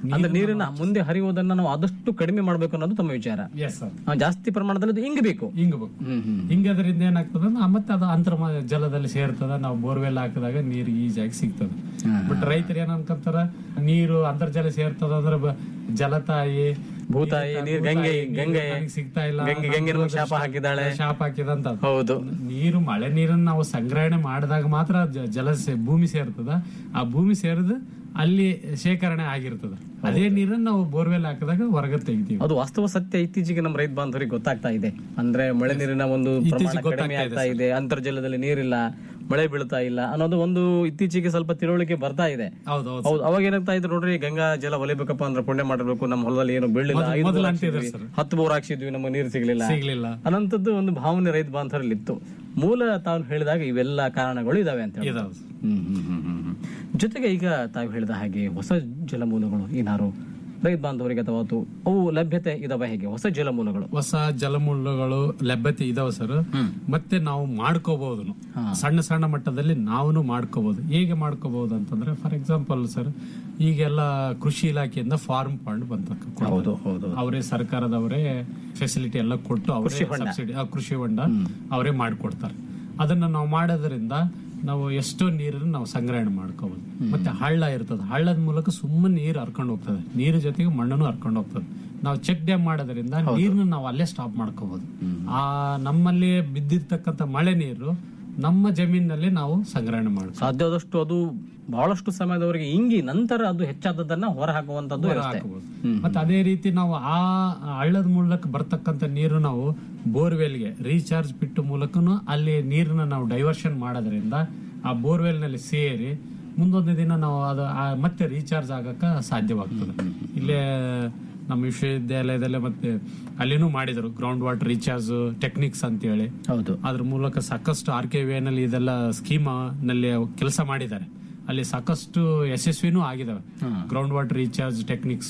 ಅಂದ್ರೆ ನೀರಿನ ಮುಂದೆ ಹರಿಯುವುದನ್ನ ನಾವು ಆದಷ್ಟು ಕಡಿಮೆ ಮಾಡಬೇಕು ಅನ್ನೋದು ತಮ್ಮ ವಿಚಾರ ಎಸ್ ಸರ್ ಆ, ಜಾಸ್ತಿ ಪ್ರಮಾಣದಲ್ಲಿ ಅದು ಇಂಗಬೇಕು ಹಿಂಗಬೇಕು ಹಿಂಗದ್ರಿಂದ ಏನಾಗ್ತದ ಆ ಮತ್ತೆ ಅದು ಅಂತರ ಜಲದಲ್ಲಿ ಸೇರ್ತದ ನಾವು ಬೋರ್ವೆಲ್ ಹಾಕಿದಾಗ ನೀರು ಈಜಾಗಿ ಸಿಗ್ತದೆ ಬಟ್ ರೈತರು ಏನ್ ಅನ್ಕೊಂತಾರ ನೀರು ಅಂತರ್ಜಲ ಸೇರ್ತದ ಅಂದ್ರೆ ಬ- ಜಲತಾಯಿ ಭೂತಾಯಿ, ನೀರ್ ಗಂಗೆ, ಗಂಗೆ, ನನಗ್ ಸಿಗ್ತಾ ಇಲ್ಲ ಗಂಗೆ, ಗಂಗೆ ನಮ್ಗೆ ಶಾಪ ಹಾಕಿದಾಳೆ. ಶಾಪ ಹಾಕಿದಂತ ಹೌದು ನೀರು ಮಳೆ ನೀರನ್ನ ನಾವು ಸಂಗ್ರಹಣೆ ಮಾಡಿದಾಗ ಮಾತ್ರ ಜ- ಜಲ ಸೇ- ಭೂಮಿ ಸೇರ್ತದ ಆ ಭೂಮಿ ಸೇರಿದ ಅಲ್ಲಿ ಶೇಖರಣೆ ಆಗಿರ್ತದ ಅದೇ ನೀರನ್ನ ನಾವು ಬೋರ್ವೆಲ್ ಹಾಕಿದಾಗ ಹೊರಗೆ ತೆಗಿತೀವಿ ಅದು ವಾಸ್ತವ ಸತ್ಯ ಇತ್ತೀಚೆಗೆ ನಮ್ಮ ರೈತ ಬಾಂಧವರಿಗೆ ಗೊತ್ತಾಗ್ತಾ ಇದೆ ಅಂದ್ರೆ ಮಳೆ ನೀರಿನ ಒಂದು ಪ್ರಮಾಣ ಇತ್ತೀಚೆಗೆ ಕಡಿಮೆ ಗೊತ್ತಾಗ್ತಾ ಆಗ್ತಾ ಇದೆ ಅಂತರ್ಜಲದಲ್ಲಿ ನೀರಿಲ್ಲ ಮಳೆ ಬೀಳ್ತಾ ಇಲ್ಲ ಅನ್ನೋದು ಒಂದು ಇತ್ತೀಚೆಗೆ ಸ್ವಲ್ಪ ತಿಳುವಳಿಕೆ ಬರ್ತಾ ಇದೆ ಹೌದೌದು ಹೌದು ಅವಾಗ ಏನಾಗ್ತಾ ಇದ್ರು ನೋಡ್ರಿ ಗಂಗಾ ಜಲ ಒಲಿಬೇಕಪ್ಪ ಅಂದ್ರೆ ಪುಣ್ಯ ಮಾಡಬೇಕು ನಮ್ಮ ಹೊಲದಲ್ಲಿ ಏನು ಬೀಳಿಲ್ಲ ಮೊದ್ಲು- ಐದು ಮೊದ್ಲು ಬೋರ್ ಅಂತಿದ್ರು ಹಾಕ್ಸಿದ್ವಿ, ಸರ್. ಹತ್ತು ಬೋರ್ ಹಾಕ್ಸಿದ್ವಿ ನಮಗೆ ನೀರು ಸಿಗ್ಲಿಲ್ಲ ಸಿಗ್ಲಿಲ್ಲ ಅನ್ನಂಥದ್ದು ಒಂದು ಭಾವನೆ ರೈತ ಬಾಂಧವರಲ್ಲಿ ಇತ್ತು ಮೂಲ ತಾವು ಹೇಳಿದಾಗ ಇವೆಲ್ಲ ಕಾರಣಗಳು ಇದಾವೆ ಅಂತ ಹೇಳಿ ಇದಾವೆ. ಹ್ಮ್ ಹ್ಮ್ ಹ್ಮ್ ಹ್ಮ್ ಹ್ಮ್. ಜೊತೆಗೆ ಈಗ ತಾವು ಹೇಳಿದ ಹಾಗೆ ಹೊಸ ಜಲಮೂಲಗಳು ಏನಾರು ರೈತ ಬಾಂಧವರಿಗೆ ಅಥವಾ ಅದು ಅವು ಲಭ್ಯತೆ ಇದಾವೆ ಹೇಗೆ ಹೊಸ ಜಲಮೂಲಗಳು ಹೊಸ ಜಲಮೂಲಗಳು ಲಭ್ಯತೆ ಇದಾವ ಸರ್ ಮತ್ತೆ ನಾವು ಮಾಡ್ಕೋಬಹುದು ಸಣ್ಣ ಸಣ್ಣ ಮಟ್ಟದಲ್ಲಿ ನಾವು ಮಾಡ್ಕೋಬಹುದು ಹೇಗೆ ಮಾಡ್ಕೋಬಹುದು ಅಂತಂದ್ರೆ ಫಾರ್ ಎಕ್ಸಾಂಪಲ್ ಸರ್ ಈಗೆಲ್ಲ ಕೃಷಿ ಇಲಾಖೆಯಿಂದ ಫಾರ್ಮ್ ಫಂಡ್ ಬಂತ ಹೌದು ಹೌದು ಅವರೇ ಸರ್ಕಾರದವರೇ ಫೆಸಿಲಿಟಿ ಎಲ್ಲ ಕೊಟ್ಟು ಅವರೇ ಕೃಷಿ ಹೊಂಡ. ಸಬ್ಸಿಡಿ ಆ, ಕೃಷಿ ಹೊಂಡ ಅವರೇ ಮಾಡಿಕೊಡ್ತಾರೆ ಅದನ್ನ ನಾವು ಮಾಡೋದ್ರಿಂದ ನಾವು ಎಷ್ಟೋ ನೀರನ್ನು ನಾವು ಸಂಗ್ರಹಣೆ ಮಾಡ್ಕೋಬಹುದು ಮತ್ತೆ ಹಳ್ಳ ಇರ್ತದೆ ಹಳ್ಳದ ಮೂಲಕ ಸುಮ್ಮನೆ ನೀರು ಹರ್ಕೊಂಡು ಹೋಗ್ತದೆ ನೀರು ಜೊತೆಗೆ ಮಣ್ಣನ್ನು ಹರ್ಕೊಂಡು ಹೋಗ್ತದೆ ನಾವು ಚೆಕ್ ಡ್ಯಾಮ್ ಮಾಡೋದ್ರಿಂದ ನೀರನ್ನ ನಾವು ಅಲ್ಲೇ ಸ್ಟಾಪ್ ಮಾಡ್ಕೋಬಹುದು ಆ ನಮ್ಮಲ್ಲಿ ಬಿದ್ದಿರ್ತಕ್ಕಂಥ ಮಳೆ ನೀರು ನಮ್ಮ ಜಮೀನಲ್ಲಿ ನಾವು ಸಂಗ್ರಹಣೆ ಮಾಡ್ಕೊ ಸಾಧ್ಯವಾದಷ್ಟು ಅದು ಬಹಳಷ್ಟು ಸಮಯದವರೆಗೆ ಇಂಗಿ ನಂತರ ಅದು ಹೆಚ್ಚಾದದನ್ನ ಹೊರ ಹಾಕುವಂತದ್ದು ಹೊರ ಇರುತ್ತೆ ಹಾಕಬಹುದು. ಮತ್ತೆ ಅದೇ ರೀತಿ ನಾವು ಆ ಹಳ್ಳದ ಮೂಲಕ ಬರ್ತಕ್ಕಂಥ ನೀರು ನಾವು ಬೋರ್ವೆಲ್ಗೆ ರೀಚಾರ್ಜ್ ಬಿಟ್ಟು ಮೂಲಕನು ಅಲ್ಲಿ ನೀರನ್ನ ನಾವು ಡೈವರ್ಷನ್ ಮಾಡೋದ್ರಿಂದ ಆ ಬೋರ್ವೆಲ್ ನಲ್ಲಿ ಸೇರಿ ಮುಂದೊಂದು ದಿನ ನಾವು ಅದು ಆ- ಮತ್ತೆ ರೀಚಾರ್ಜ್ ಆಗಕ್ಕ ಸಾಧ್ಯವಾಗ್ತದೆ ಇಲ್ಲೇ ನಮ್ಮ ವಿಶ್ವವಿದ್ಯಾಲಯದಲ್ಲೇ ಮತ್ತೆ ಅಲ್ಲಿನೂ ಮಾಡಿದರು ಗ್ರೌಂಡ್ ವಾಟರ್ ರೀಚಾರ್ಜ್ ಟೆಕ್ನಿಕ್ಸ್ ಅಂತ ಹೇಳಿ ಹೌದು ಅದ್ರ ಮೂಲಕ ಸಾಕಷ್ಟು ಆರ್ ಕೆ ವಿ ನಲ್ಲಿ ಇದೆಲ್ಲ ಸ್ಕೀಮ್ ನಲ್ಲಿ ಕೆಲಸ ಮಾಡಿದ್ದಾರೆ ಅಲ್ಲಿ ಸಾಕಷ್ಟು ಯಶಸ್ವಿನೂ ಆಗಿದಾವೆ ಗ್ರೌಂಡ್ ವಾಟರ್ ರೀಚಾರ್ಜ್ ಟೆಕ್ನಿಕ್ಸ್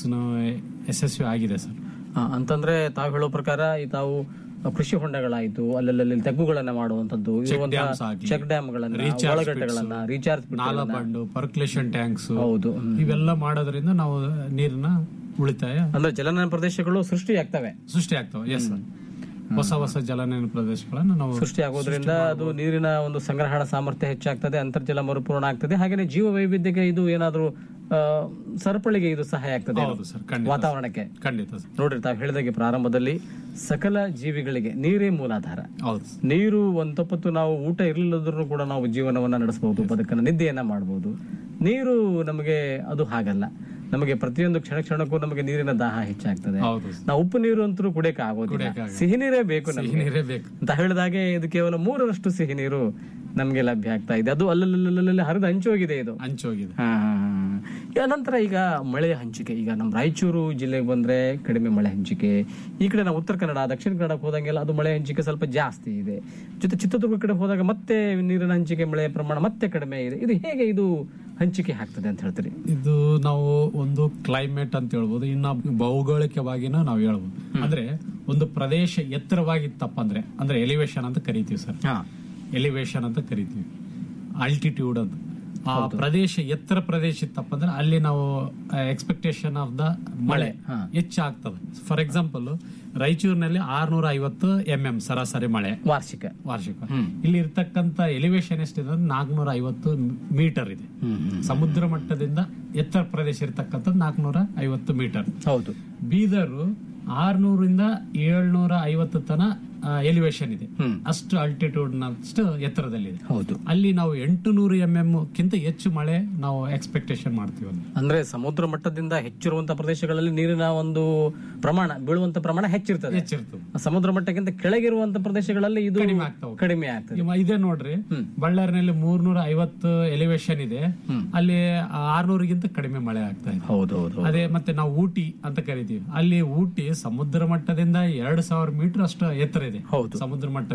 ಯಶಸ್ವಿ ಆಗಿದೆ ಸರ್ ಆ, ಅಂತಂದ್ರೆ ತಾವು ಹೇಳೋ ಪ್ರಕಾರ ಈ ತಾವು ಕೃಷಿ ಹೊಂಡಗಳಾಯ್ತು ಅಲ್ಲಲ್ಲಿ ತೆಗ್ಗುಗಳನ್ನ ಮಾಡುವಂತದ್ದು dams ಆಗ್ಲಿ, ಚೆಕ್ ಡ್ಯಾಮ್ಗಳನ್ನ recharge ಒಳಗಟ್ಟೆಗಳನ್ನ pits, ರೀಚಾರ್ಜ್ ನಾಲ ಬಂಡು ಪರ್ಕ್ಯುಲೇಷನ್ ಟ್ಯಾಂಕ್ಸ್ ಹೌದು ಹ್ಮ್. ಇವೆಲ್ಲ ಮಾಡೋದ್ರಿಂದ ನಾವು ನೀರನ್ನ ಉಳಿತಾಯ ಅಂದ್ರೆ ಜಲನಯನ ಪ್ರದೇಶಗಳು ಸೃಷ್ಟಿಯಾಗ್ತವೆ ಸೃಷ್ಟಿ ಆಗ್ತವೆ ಎಸ್ ಹೊಸ ಹೊಸ ಜಲನಯನ ಪ್ರದೇಶಗಳನ್ನ ನಾವು ಸೃಷ್ಟಿ ಆಗೋದ್ರಿಂದ ಅದು ನೀರಿನ ಒಂದು ಸಂಗ್ರಹಣ ಸಾಮರ್ಥ್ಯ ಹೆಚ್ಚಾಗ್ತದೆ ಅಂತರ್ಜಲ ಮರುಪೂರ್ಣ ಆಗ್ತದೆ ಹಾಗೆ ಜೀವ ವೈವಿಧ್ಯಕ್ಕೆ ಇದು ಏನಾದ್ರೂ ಆ, ಸರಪಳಿಗೆ ಇದು ಸಹಾಯ ಆಗ್ತದೆ ಹೌದು ಸರ್ ಖಂಡಿತ ವಾತಾವರಣಕ್ಕೆ ಖಂಡಿತ ಸರ್ ನೋಡ್ರಿ ತಾವು ಹೇಳಿದಾಗೆ ಪ್ರಾರಂಭದಲ್ಲಿ ಸಕಲ ಜೀವಿಗಳಿಗೆ ನೀರೇ ಮೂಲಾಧಾರ ಹೌದು ನೀರು ಒಂದ್ ತಪ್ಪತ್ತು ನಾವು ಊಟ ಇರಲಿಲ್ಲದ್ರೂ ಕೂಡ ನಾವು ಜೀವನವನ್ನ ನಡೆಸಬಹುದು ಬದುಕನ್ನ ನಿದ್ದೆಯನ್ನ ಮಾಡಬಹುದು ನೀರು ನಮಗೆ ಅದು ಹಾಗಲ್ಲ ನಮಗೆ ಪ್ರತಿಯೊಂದು ಕ್ಷಣ ಕ್ಷಣಕ್ಕೂ ನಮಗೆ ನೀರಿನ ದಾಹ ಹೆಚ್ಚಾಗ್ತದೆ ಹೌದು ನಾವು ಉಪ್ಪು ನೀರು ಅಂತೂ ಕುಡಿಯಕ್ಕೆ ಆಗೋದಿಲ್ಲ ಕುಡಿಯಕ್ಕಾಗಲ್ಲ. ಸಿಹಿ ನೀರೇ ಬೇಕು ನಮಗೆ ನೀರೇ ಬೇಕು ಅಂತ ಹೇಳಿದಾಗೆ ಇದು ಕೇವಲ ಮೂರರಷ್ಟು ಸಿಹಿ ನೀರು ನಮಗೆ ಲಭ್ಯ ಆಗ್ತಾ ಇದೆ ಅದು ಅಲ್ಲಲ್ಲಿ ಹರಿದು ಹಂಚೋಗಿದೆ ಇದು ಹಂಚೋಗಿದೆ ಹಾ, ಹಾ, ಹಾ. ಈಗ ನಂತರ ಈಗ ಮಳೆಯ ಹಂಚಿಕೆ ಈಗ ನಮ್ಮ ರಾಯಚೂರು ಜಿಲ್ಲೆಗೆ ಬಂದ್ರೆ ಕಡಿಮೆ ಮಳೆ ಹಂಚಿಕೆ ಈ ಕಡೆ ನಾವು ಉತ್ತರ ಕನ್ನಡ ದಕ್ಷಿಣ ಕನ್ನಡಕ್ಕೆ ಹೋದಂಗೆಲ್ಲ ಅದು ಮಳೆ ಹಂಚಿಕೆ ಸ್ವಲ್ಪ ಜಾಸ್ತಿ ಇದೆ ಜೊತೆ ಚಿತ್ರದುರ್ಗ ಕಡೆ ಹೋದಾಗ ಮತ್ತೆ ನೀರಿನ ಹಂಚಿಕೆ ಮಳೆಯ ಪ್ರಮಾಣ ಮತ್ತೆ ಕಡಿಮೆ ಇದೆ ಇದು ಹೇಗೆ ಇದು ಹಂಚಿಕೆ ಆಗ್ತದೆ ಅಂತ ಹೇಳ್ತೀರಿ ಇದು ನಾವು ಒಂದು ಕ್ಲೈಮೇಟ್ ಅಂತ ಹೇಳ್ಬೋದು ಇನ್ನ ಭೌಗೋಳಿಕವಾಗಿನ ನಾವು ಹೇಳ್ಬೋದು ಅಂದ್ರೆ ಒಂದು ಪ್ರದೇಶ ಎತ್ತರವಾಗಿತ್ತಪ್ಪ ಅಂದ್ರೆ ಅಂದ್ರೆ ಎಲಿವೇಶನ್ ಅಂತ ಕರಿತೀವಿ ಸರ್ ಎಲಿವೇಶನ್ ಅಂತ ಕರಿತೀವಿ ಆಲ್ಟಿಟ್ಯೂಡ್ ಅಂತ ಆ ಪ್ರದೇಶ ಎತ್ತರ ಪ್ರದೇಶ ಇತ್ತಪ್ಪ ಅಂದ್ರೆ ಅಲ್ಲಿ ನಾವು ಎಕ್ಸ್ಪೆಕ್ಟೇಷನ್ ಆಫ್ ದ ಮಳೆ ಹೆಚ್ಚಾಗ್ತದೆ ಫಾರ್ ಎಕ್ಸಾಂಪಲ್ ರಾಯಚೂರಿನಲ್ಲಿ ಆರ್ನೂರ ಐವತ್ತು ಎಂ ಎಂ ಸರಾಸರಿ ಮಳೆ ವಾರ್ಷಿಕ ವಾರ್ಷಿಕ ಇಲ್ಲಿ ಇರ್ತಕ್ಕಂತ ಎಲಿವೇಶನ್ ಎಷ್ಟಿದೆ ಅಂದ್ರೆ ನಾಲ್ಕನೂರ ಐವತ್ತು ಮೀಟರ್ ಇದೆ ಸಮುದ್ರ ಮಟ್ಟದಿಂದ ಎತ್ತರ ಪ್ರದೇಶ ಇರ್ತಕ್ಕಂಥದ್ದು ನಾಲ್ಕನೂರ ಐವತ್ತು ಮೀಟರ್ ಹೌದು ಬೀದರು ಆರ್ನೂರಿಂದ ಏಳ್ನೂರ ಐವತ್ತು ತನ ಎಲಿವೇಶನ್ ಇದೆ ಅಷ್ಟು ಅಲ್ಟಿಟ್ಯೂಡ್ ಅಷ್ಟು ಎತ್ತರದಲ್ಲಿದೆ ಹೌದು ಅಲ್ಲಿ ನಾವು ಎಂಟು ನೂರು ಎಂ ಎಂ ಕಿಂತ ಹೆಚ್ಚು ಮಳೆ ನಾವು ಎಕ್ಸ್ಪೆಕ್ಟೇಷನ್ ಮಾಡ್ತೀವಿ ಅಲ್ಲಿ. ಅಂದ್ರೆ ಸಮುದ್ರ ಮಟ್ಟದಿಂದ ಹೆಚ್ಚಿರುವಂತ ಪ್ರದೇಶಗಳಲ್ಲಿ ನೀರಿನ ಒಂದು ಪ್ರಮಾಣ ಬೀಳುವಂತ ಪ್ರಮಾಣ ಹೆಚ್ಚಿರ್ತದೆ ಹೆಚ್ಚಿರ್ತದೆ ಸಮುದ್ರ ಮಟ್ಟಕ್ಕಿಂತ ಕೆಳಗಿರುವಂತ ಪ್ರದೇಶಗಳಲ್ಲಿ ಇದು ಕಡಿಮೆ ಆಗ್ತಾವೆ. ಕಡಿಮೆ ಆಗ್ತದೆ ಇವ- ಇದೇ ನೋಡ್ರಿ ಬಳ್ಳಾರಿನಲ್ಲಿ ಮೂರ್ನೂರ ಐವತ್ತು ಎಲಿವೇಶನ್ ಇದೆ ಅಲ್ಲಿ ಆರ್ನೂರಿಗಿಂತ ಕಡಿಮೆ ಮಳೆ ಆಗ್ತಾ ಇದೆ ಹೌದು ಹೌದು ಅದೇ ಮತ್ತೆ ನಾವು ಊಟಿ ಅಂತ ಕರಿತೀವಿ ಅಲ್ಲಿ ಊಟಿ ಸಮುದ್ರ ಮಟ್ಟದಿಂದ ಎರಡ್ ಸಾವಿರ ಮೀಟರ್ ಅಷ್ಟು ಎತ್ತರ ಇದೆ ಹೌದು ಸಮುದ್ರ ಮಟ್ಟದಿಂದ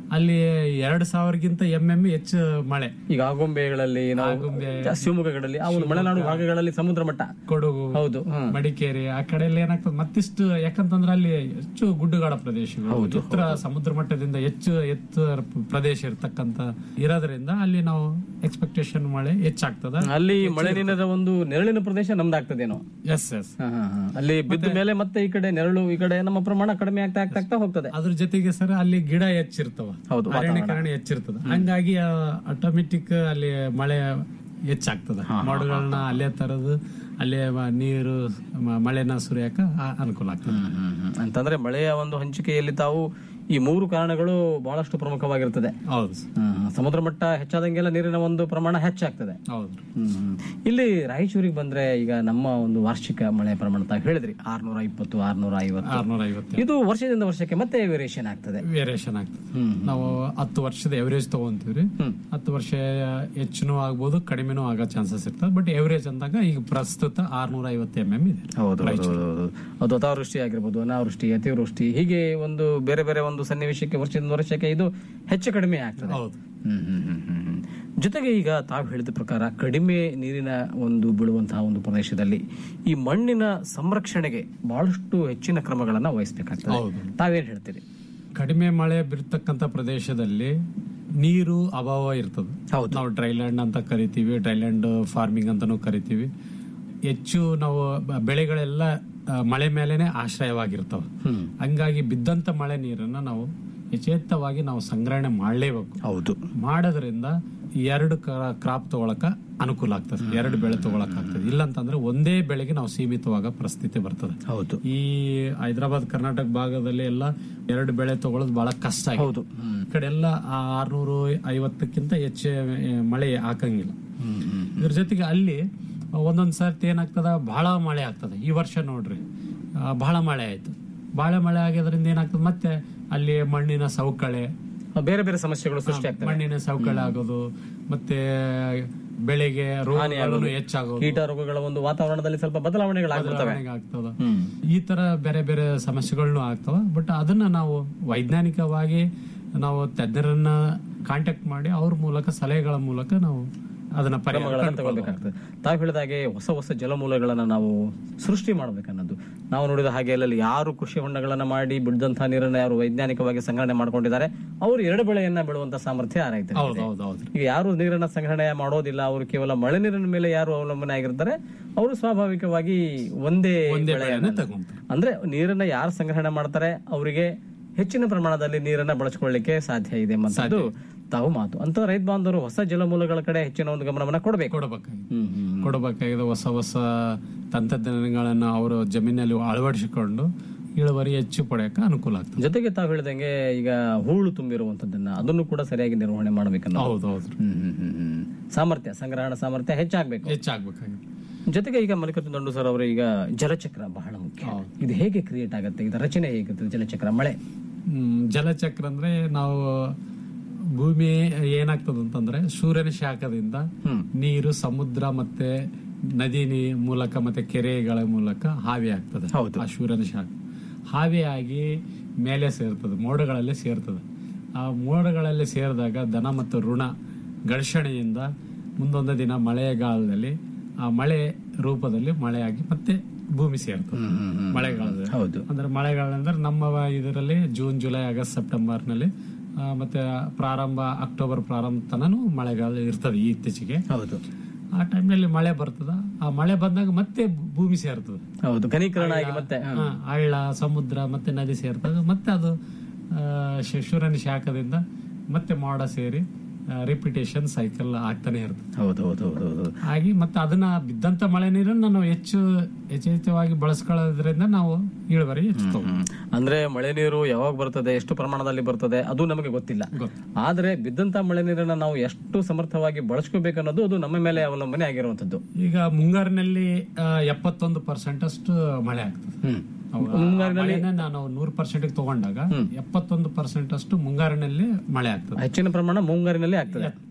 ಅಲ್ಲಿ ಎರಡ್ ಸಾವಿರಗಿಂತ ಎಂ ಎಂ ಹೆಚ್ಚು ಮಳೆ ಈಗ ಆಗುಂಬೆಗಳಲ್ಲಿ ನಾವು ಆಗುಂಬೆ, ಶಿವಮೊಗ್ಗಗಳಲ್ಲಿ ಆ ಒಂದು ಮಲೆನಾಡು ಭಾಗಗಳಲ್ಲಿ ಸಮುದ್ರ ಮಟ್ಟ ಕೊಡಗು ಹೌದು ಹ್ಮ್. ಮಡಿಕೇರಿ ಆ ಕಡೆ ಎಲ್ಲ ಏನಾಗ್ತದೆ ಮತ್ತಿಷ್ಟು ಯಾಕಂತಂದ್ರೆ ಅಲ್ಲಿ ಹೆಚ್ಚು ಗುಡ್ಡಗಾಡ ಪ್ರದೇಶಗಳು ಎತ್ತರ ಸಮುದ್ರ ಮಟ್ಟದಿಂದ ಹೆಚ್ಚು ಎತ್ತರ ಪ್ರದೇಶ ಇರ್ತಕ್ಕಂತ ಇರೋದ್ರಿಂದ ಅಲ್ಲಿ ನಾವು ಎಕ್ಸ್ಪೆಕ್ಟೇಷನ್ ಮಳೆ ಹೆಚ್ಚಾಗ್ತದ ಅಲ್ಲಿ ಮಳೆ ನೀರಿನ ಒಂದು ನೆರಳಿನ ಪ್ರದೇಶ ನಮ್ದಾಗ್ತದೇನೋ ಎಸ್ ಎಸ್ ಅಲ್ಲಿ ಬಿದ್ದ ಮೇಲೆ ಮತ್ತೆ ಈ ಕಡೆ ನೆರಳು ಈ ಕಡೆ ನಮ್ಮ ಪ್ರಮಾಣ ಕಡಿಮೆ ಆಗ್ತಾ ಆಗ್ತಾ ಆಗ್ತಾ ಹೋಗ್ತದೆ ಅದ್ರ ಜೊತೆಗೆ ಸರ್ ಅಲ್ಲಿ ಗಿಡ ಹೆಚ್ಚಿರ್ತವ ಹೌದು, ಅರಣ್ಯೀಕರಣ ಹೆಚ್ಚಿರ್ತದ ಹಂಗಾಗಿ ಆಟೋಮೆಟಿಕ್ ಅಲ್ಲಿ ಮಳೆ ಹೆಚ್ಚಾಗ್ತದ ಮೋಡಗಳನ್ನ ಅಲ್ಲೇ ತರದು ಅಲ್ಲೇ ಮ- ನೀರು ಮ- ಮಳೆನ ಸುರಿಯಾಕ ಆ- ಅನುಕೂಲ ಆಗ್ತದೆ ಅಂತಂದ್ರೆ ಮಳೆಯ ಒಂದು ಹಂಚಿಕೆಯಲ್ಲಿ ತಾವು ಈ ಮೂರು ಕಾರಣಗಳು ಬಹಳಷ್ಟು ಪ್ರಮುಖವಾಗಿರ್ತದೆ ಹೌದು ಹ್ಮ್. ಸಮುದ್ರ ಮಟ್ಟ ಹೆಚ್ಚಾದಂಗೆಲ್ಲ ನೀರಿನ ಒಂದು ಪ್ರಮಾಣ ಹೆಚ್ಚಾಗ್ತದೆ ಹೌದು ಹ್ಮ್. ಇಲ್ಲಿ ರಾಯಚೂರಿಗೆ ಬಂದ್ರೆ ಈಗ ನಮ್ಮ ಒಂದು ವಾರ್ಷಿಕ ಮಳೆ ಪ್ರಮಾಣ ತಾವು ಹೇಳಿದ್ರಿ ಆರ್ನೂರ ಇಪ್ಪತ್ತು ಆರ್ನೂರ ಐವತ್ತು ಆರ್ನೂರ ಐವತ್ತು ಇದು ವರ್ಷದಿಂದ ವರ್ಷಕ್ಕೆ ಮತ್ತೆ ವೇರಿಯೇಷನ್ ಆಗ್ತದೆ ವೇರಿಯೇಷನ್ ಆಗ್ತದೆ ನಾವು ಹತ್ತು ವರ್ಷದ ಎವರೇಜ್ ತಗೊಂತೀವ್ರಿ ಹತ್ತು ವರ್ಷ ಹೆಚ್ಚುನೂ ಆಗ್ಬೋದು ಕಡಿಮೆನೂ ಆಗೋ ಚಾನ್ಸಸ್ ಇರ್ತದೆ ಬಟ್ ಎವರೇಜ್ ಅಂದಾಗ ಈಗ ಪ್ರಸ್ತುತ ಆರ್ನೂರ ಐವತ್ತು ಎಂ ಎಂ ಇದೆ ಹೌದು ಹೌದು, ಹೌದು. ಅದು ಅತಾವೃಷ್ಟಿ ಆಗಿರ್ಬೋದು ಅನಾವೃಷ್ಟಿ ಅತಿವೃಷ್ಟಿ ಹೀಗೆ ಒಂದು ಬೇರೆ ಬೇರೆ ಒಂದು ಸನ್ನಿವೇಶಕ್ಕೆ ವರ್ಷದಿಂದ ವರ್ಷಕ್ಕೆ ಇದು ಹೆಚ್ಚು ಕಡಿಮೆ ಆಗ್ತದೆ ಹೌದು ಹ್ಮ್, ಹ್ಮ್, ಹ್ಮ್, ಹ್ಮ್, ಹ್ಮ್. ಜೊತೆಗೆ ಈಗ ತಾವು ಹೇಳಿದ ಪ್ರಕಾರ ಕಡಿಮೆ ನೀರಿನ ಒಂದು ಬೀಳುವಂತಹ ಒಂದು ಪ್ರದೇಶದಲ್ಲಿ ಈ ಮಣ್ಣಿನ ಸಂರಕ್ಷಣೆಗೆ ಬಹಳಷ್ಟು ಹೆಚ್ಚಿನ ಕ್ರಮಗಳನ್ನ ವಹಿಸಬೇಕಾಗ್ತದೆ ಹೌದು. ತಾವೇನ್ ಹೇಳ್ತೀರಿ ಕಡಿಮೆ ಮಳೆ ಬೀರ್ತಕ್ಕಂತ ಪ್ರದೇಶದಲ್ಲಿ ನೀರು ಅಭಾವ ಇರ್ತದೆ ನಾವು ಡ್ರೈಲ್ಯಾಂಡ್ ಅಂತ ಕರಿತೀವಿ ಡ್ರೈಲ್ಯಾಂಡ್ ಫಾರ್ಮಿಂಗ್ ಅಂತಾನೂ ಕರಿತೀವಿ ಹೆಚ್ಚು ನಾವು ಬ- ಬೆಳೆಗಳೆಲ್ಲ ಆ, ಮಳೆ ಮೇಲೆನೆ ಆಶ್ರಯವಾಗಿರ್ತವೆ ಹಂಗಾಗಿ ಬಿದ್ದಂತ ಮಳೆ ನೀರನ್ನ ನಾವು ಯಥೇಚ್ಛವಾಗಿ ನಾವು ಸಂಗ್ರಹಣೆ ಮಾಡಲೇಬೇಕು ಹೌದು ಮಾಡೋದ್ರಿಂದ ಎರಡು ಕ್ರಾಪ್ ತಗೊಳಕ ಅನುಕೂಲ ಆಗ್ತದೆ ಎರಡು ಬೆಳೆ ತಗೊಳಕ್ ಆಗ್ತದೆ ಇಲ್ಲಂತಂದ್ರೆ ಒಂದೇ ಬೆಳೆಗೆ ನಾವು ಸೀಮಿತವಾಗ ಪರಿಸ್ಥಿತಿ ಬರ್ತದೆ ಹೌದು ಈ ಹೈದರಾಬಾದ್ ಕರ್ನಾಟಕ ಭಾಗದಲ್ಲಿ ಎಲ್ಲ ಎರಡು ಬೆಳೆ ತಗೊಳ್ಳೋದು ಬಹಳ ಕಷ್ಟ ಆಗಿದೆ. ಹೌದು. ಈ ಕಡೆ ಎಲ್ಲ ಆರ್ನೂರು ಐವತ್ತಕ್ಕಿಂತ ಹೆಚ್ಚು ಆ, ಮಳೆ ಹಾಕಂಗಿಲ್ಲ ಇದ್ರ ಜೊತೆಗೆ ಅಲ್ಲಿ ಒಂದೊಂದ್ ಸರ್ತಿ ಏನಾಗ್ತದ ಬಹಳ ಮಳೆ ಆಗ್ತದೆ ಈ ವರ್ಷ ನೋಡ್ರಿ ಆ, ಬಹಳ ಮಳೆ ಆಯ್ತು ಬಹಳ ಮಳೆ ಆಗೋದ್ರಿಂದ ಏನಾಗ್ತದೆ ಮತ್ತೆ ಅಲ್ಲಿ ಮಣ್ಣಿನ ಸವಕಳೆ ಬೇರೆ ಬೇರೆ ಸಮಸ್ಯೆಗಳು ಸೃಷ್ಟಿ ಆಗ್ತವೆ ಮಣ್ಣಿನ ಸವಕಳೆ ಆಗೋದು ಮತ್ತೆ ಬೆಳೆಗೆ ರೋಗಗಳು ಹೆಚ್ಚಾಗೋದು ಕೀಟ ರೋಗಗಳ ಒಂದು ವಾತಾವರಣದಲ್ಲಿ ಸ್ವಲ್ಪ ಬದಲಾವಣೆಗಳಾಗ್ತವೆ ಬದಲಾವಣೆ ಆಗ್ತದ ಈ ತರ ಬೇರೆ ಬೇರೆ ಸಮಸ್ಯೆಗಳನ್ನು ಆಗ್ತವ ಬಟ್ ಅದನ್ನ ನಾವು ವೈಜ್ಞಾನಿಕವಾಗಿ ನಾವು ತಜ್ಞರನ್ನ ಕಾಂಟ್ಯಾಕ್ಟ್ ಮಾಡಿ ಅವ್ರ ಮೂಲಕ ಸಲಹೆಗಳ ಮೂಲಕ ನಾವು ಅದನ್ನ ಪರಿಹಾರ ಕ್ರಮಗಳನ್ನ ಕಂಡುಕೊಳ್ಬೋದು. ತಗೊಳ್ಬೇಕಾಗ್ತದೆ ತಾವು ಹೇಳಿದ ಹಾಗೆ ಹೊಸ ಹೊಸ ಜಲಮೂಲಗಳನ್ನ ನಾವು ಸೃಷ್ಟಿ ಮಾಡ್ಬೇಕನ್ನೋದು ನಾವು ನೋಡಿದ ಹಾಗೆ ಅಲ್ಲಲ್ಲಿ ಯಾರು ಕೃಷಿ ಹೊಂಡಗಳನ್ನ ಮಾಡಿ ಬಿಡ್ದಂತಹ ನೀರನ್ನ ಯಾರು ವೈಜ್ಞಾನಿಕವಾಗಿ ಸಂಗ್ರಹಣೆ ಮಾಡ್ಕೊಂಡಿದ್ದಾರೆ ಅವರು ಎರಡು ಬೆಳೆಯನ್ನ ಬೆಳೆಯುವಂತ ಸಾಮರ್ಥ್ಯ ಆ ರೈತರಿಗೆ ಹೌದು ಇದೆ. ಹೌದು ಹೌದು ಈಗ ಯಾರು ನೀರನ್ನ ಸಂಗ್ರಹಣೆ ಮಾಡೋದಿಲ್ಲ ಅವರು ಕೇವಲ ಮಳೆ ನೀರಿನ ಮೇಲೆ ಯಾರು ಅವಲಂಬನೆ ಆಗಿರ್ತಾರೆ ಅವರು ಸ್ವಾಭಾವಿಕವಾಗಿ ಒಂದೇ ಒಂದೇ ಬೆಳೆಯನ್ನ- ಬೆಳೆಯನ್ನ ತಗೊಂತಾರೆ. ಅಂದ್ರೆ ನೀರನ್ನ ಯಾರು ಸಂಗ್ರಹಣೆ ಮಾಡ್ತಾರೆ ಅವರಿಗೆ ಹೆಚ್ಚಿನ ಪ್ರಮಾಣದಲ್ಲಿ ನೀರನ್ನ ಬಳಸ್ಕೊಳ್ಳಿಕ್ಕೆ ಸಾಧ್ಯ ಇದೆ ಎಂಬಂತದ್ದು ತಾವು ಮಾತು ಅಂತ ರೈತ ಬಾಂಧವರು ಹೊಸ ಜಲಮೂಲಗಳ ಕಡೆ ಹೆಚ್ಚಿನ ಒಂದು ಗಮನವನ್ನ ಕೊಡಬೇಕು ಕೊಡಬೇಕಾಗಿದೆ ಕೊಡಬೇಕಾಗಿದೆ ಹೊಸ ಹೊಸ ತಂತ್ರಜ್ಞಾನಗಳನ್ನ ಅವರು ಜಮೀನಲ್ಲಿ ಅಳವಡಿಸಿಕೊಂಡು ಇಳುವರಿ ಹೆಚ್ಚು ಪಡೆಯಕ್ಕೆ ಅನುಕೂಲ ಆಗ್ತದೆ ಜೊತೆಗೆ ತಾವು ಹೇಳಿದಂಗೆ ಈಗ ಹೂಳು ತುಂಬಿರುವಂತದ್ದನ್ನ ಅದನ್ನು ಕೂಡ ಸರಿಯಾಗಿ ನಿರ್ವಹಣೆ ಮಾಡಬೇಕನ್ನ ಹೌದು ಹೌದು ಸಾಮರ್ಥ್ಯ ಸಂಗ್ರಹಣ ಸಾಮರ್ಥ್ಯ ಹೆಚ್ಚಾಗಬೇಕು ಹೆಚ್ಚಾಗಬೇಕಾಗಿದೆ ಜೊತೆಗೆ ಈಗ ಮಲ್ಲಿಕಾರ್ಜುನ ದಂಡು ಸರ್ ಅವರು ಈಗ ಜಲಚಕ್ರ ಬಹಳ ಮುಖ್ಯ ಇದು ಹೇಗೆ ಕ್ರಿಯೇಟ್ ಆಗುತ್ತೆ ಇದರ ರಚನೆ ಹೇಗಿರ್ತದೆ ಜಲಚಕ್ರ ಮಳೆ ಹ್ಮ್, ಜಲಚಕ್ರ ಅಂದ್ರೆ ನಾವು ಭೂಮಿ ಏನಾಗ್ತದೆ ಅಂತಂದ್ರೆ ಸೂರ್ಯನ ಶಾಖದಿಂದ ನೀರು ಸಮುದ್ರ ಮತ್ತೆ ನದಿ ನೀ ಮೂಲಕ ಮತ್ತೆ ಕೆರೆಗಳ ಮೂಲಕ ಹಾವಿ ಆಗ್ತದೆ ಆ ಸೂರ್ಯನ ಶಾಖ ಹಾವಿಯಾಗಿ ಮೇಲೆ ಸೇರ್ತದೆ ಮೋಡಗಳಲ್ಲಿ ಸೇರ್ತದೆ ಆ ಮೋಡಗಳಲ್ಲಿ ಸೇರಿದಾಗ ದನ ಮತ್ತು ಋಣ ಘರ್ಷಣೆಯಿಂದ ಮುಂದೊಂದು ದಿನ ಮಳೆಗಾಲದಲ್ಲಿ ಆ ಮಳೆ ರೂಪದಲ್ಲಿ ಮಳೆಯಾಗಿ ಮತ್ತೆ ಭೂಮಿ ಸೇರ್ತದೆ ಮಳೆಗಾಲದಲ್ಲಿ ಹೌದು ಅಂದ್ರೆ ಮಳೆಗಾಲ ಅಂದ್ರೆ ನಮ್ಮ ಇದರಲ್ಲಿ ಜೂನ್ ಜುಲೈ ಆಗಸ್ಟ್ ಸೆಪ್ಟೆಂಬರ್ ನಲ್ಲಿ ಆ, ಮತ್ತೆ ಪ್ರಾರಂಭ ಅಕ್ಟೋಬರ್ ಪ್ರಾರಂಭ ತನನು ಮಳೆಗಾಲ ಇರ್ತದೆ ಈ ಇತ್ತೀಚೆಗೆ ಹೌದು ಆ ಟೈಮ್ನಲ್ಲಿ ಮಳೆ ಬರ್ತದ ಆ ಮಳೆ ಬಂದಾಗ ಮತ್ತೆ ಭೂಮಿ ಸೇರ್ತದೆ ಹೌದು ಘನೀಕರಣ ಆಗಿ ಮತ್ತೆ ಹ. ಹಾ, ಹಳ್ಳ ಸಮುದ್ರ ಮತ್ತೆ ನದಿ ಸೇರ್ತದೆ ಮತ್ತೆ ಅದು ಆ, ಶ- ಸೂರ್ಯನ ಶಾಖದಿಂದ ಮತ್ತೆ ಮೋಡ ಸೇರಿ ರಿಪಿಟೇಷನ್ ಸೈಕಲ್ ಆಗ್ತಾನೆ ಇರ್ತದೆ ಹೌದು ಹೌದು ಹೌದು ಹೌದು ಹಾಗೆ ಮತ್ತೆ ಅದನ್ನ ಬಿದ್ದಂತ ಮಳೆ ನೀರನ್ನು ನಾವು ಹೆಚ್ಚು ಯಥೇಚ್ಛವಾಗಿ ಬಳಸ್ಕೊಳ್ಳೋದ್ರಿಂದ ನಾವು ಇಳುವರಿ ಹೆಚ್ಚು ತಗೊಳ್ತೀವಿ. ಅಂದ್ರೆ ಮಳೆ ನೀರು ಯಾವಾಗ ಬರ್ತದೆ ಎಷ್ಟು ಪ್ರಮಾಣದಲ್ಲಿ ಬರ್ತದೆ ಅದು ನಮಗೆ ಗೊತ್ತಿಲ್ಲ ಆದ್ರೆ ಬಿದ್ದಂತ ಮಳೆ ನೀರನ್ನ ನಾವು ಎಷ್ಟು ಸಮರ್ಥವಾಗಿ ಬಳಸ್ಕೋಬೇಕು ಅನ್ನೋದು ಅದು ನಮ್ಮ ಮೇಲೆ ಅವಲಂಬನೆ ಆಗಿರುವಂತದ್ದು ಈಗ ಮುಂಗಾರಿನಲ್ಲಿ ಆ, ಎಪ್ಪತ್ತೊಂದು ಪರ್ಸೆಂಟ್ ಅಷ್ಟು ಮಳೆ ಆಗ್ತದೆ ಅವು ಆ ಮುಂಗಾರಿನಲ್ಲಿ- ಮಳೆನ ನಾವು ನೂರು ಪರ್ಸೆಂಟ್ ತಗೊಂಡಾಗ ಎಪ್ಪತ್ತೊಂದು ಪರ್ಸೆಂಟ್ ಅಷ್ಟು ಮುಂಗಾರಿನಲ್ಲಿ ಮಳೆ ಆಗ್ತದೆ ಹೆಚ್ಚಿನ ಪ್ರಮಾಣ ಮುಂಗಾರಿನಲ್ಲಿ ಆಗ್ತದೆ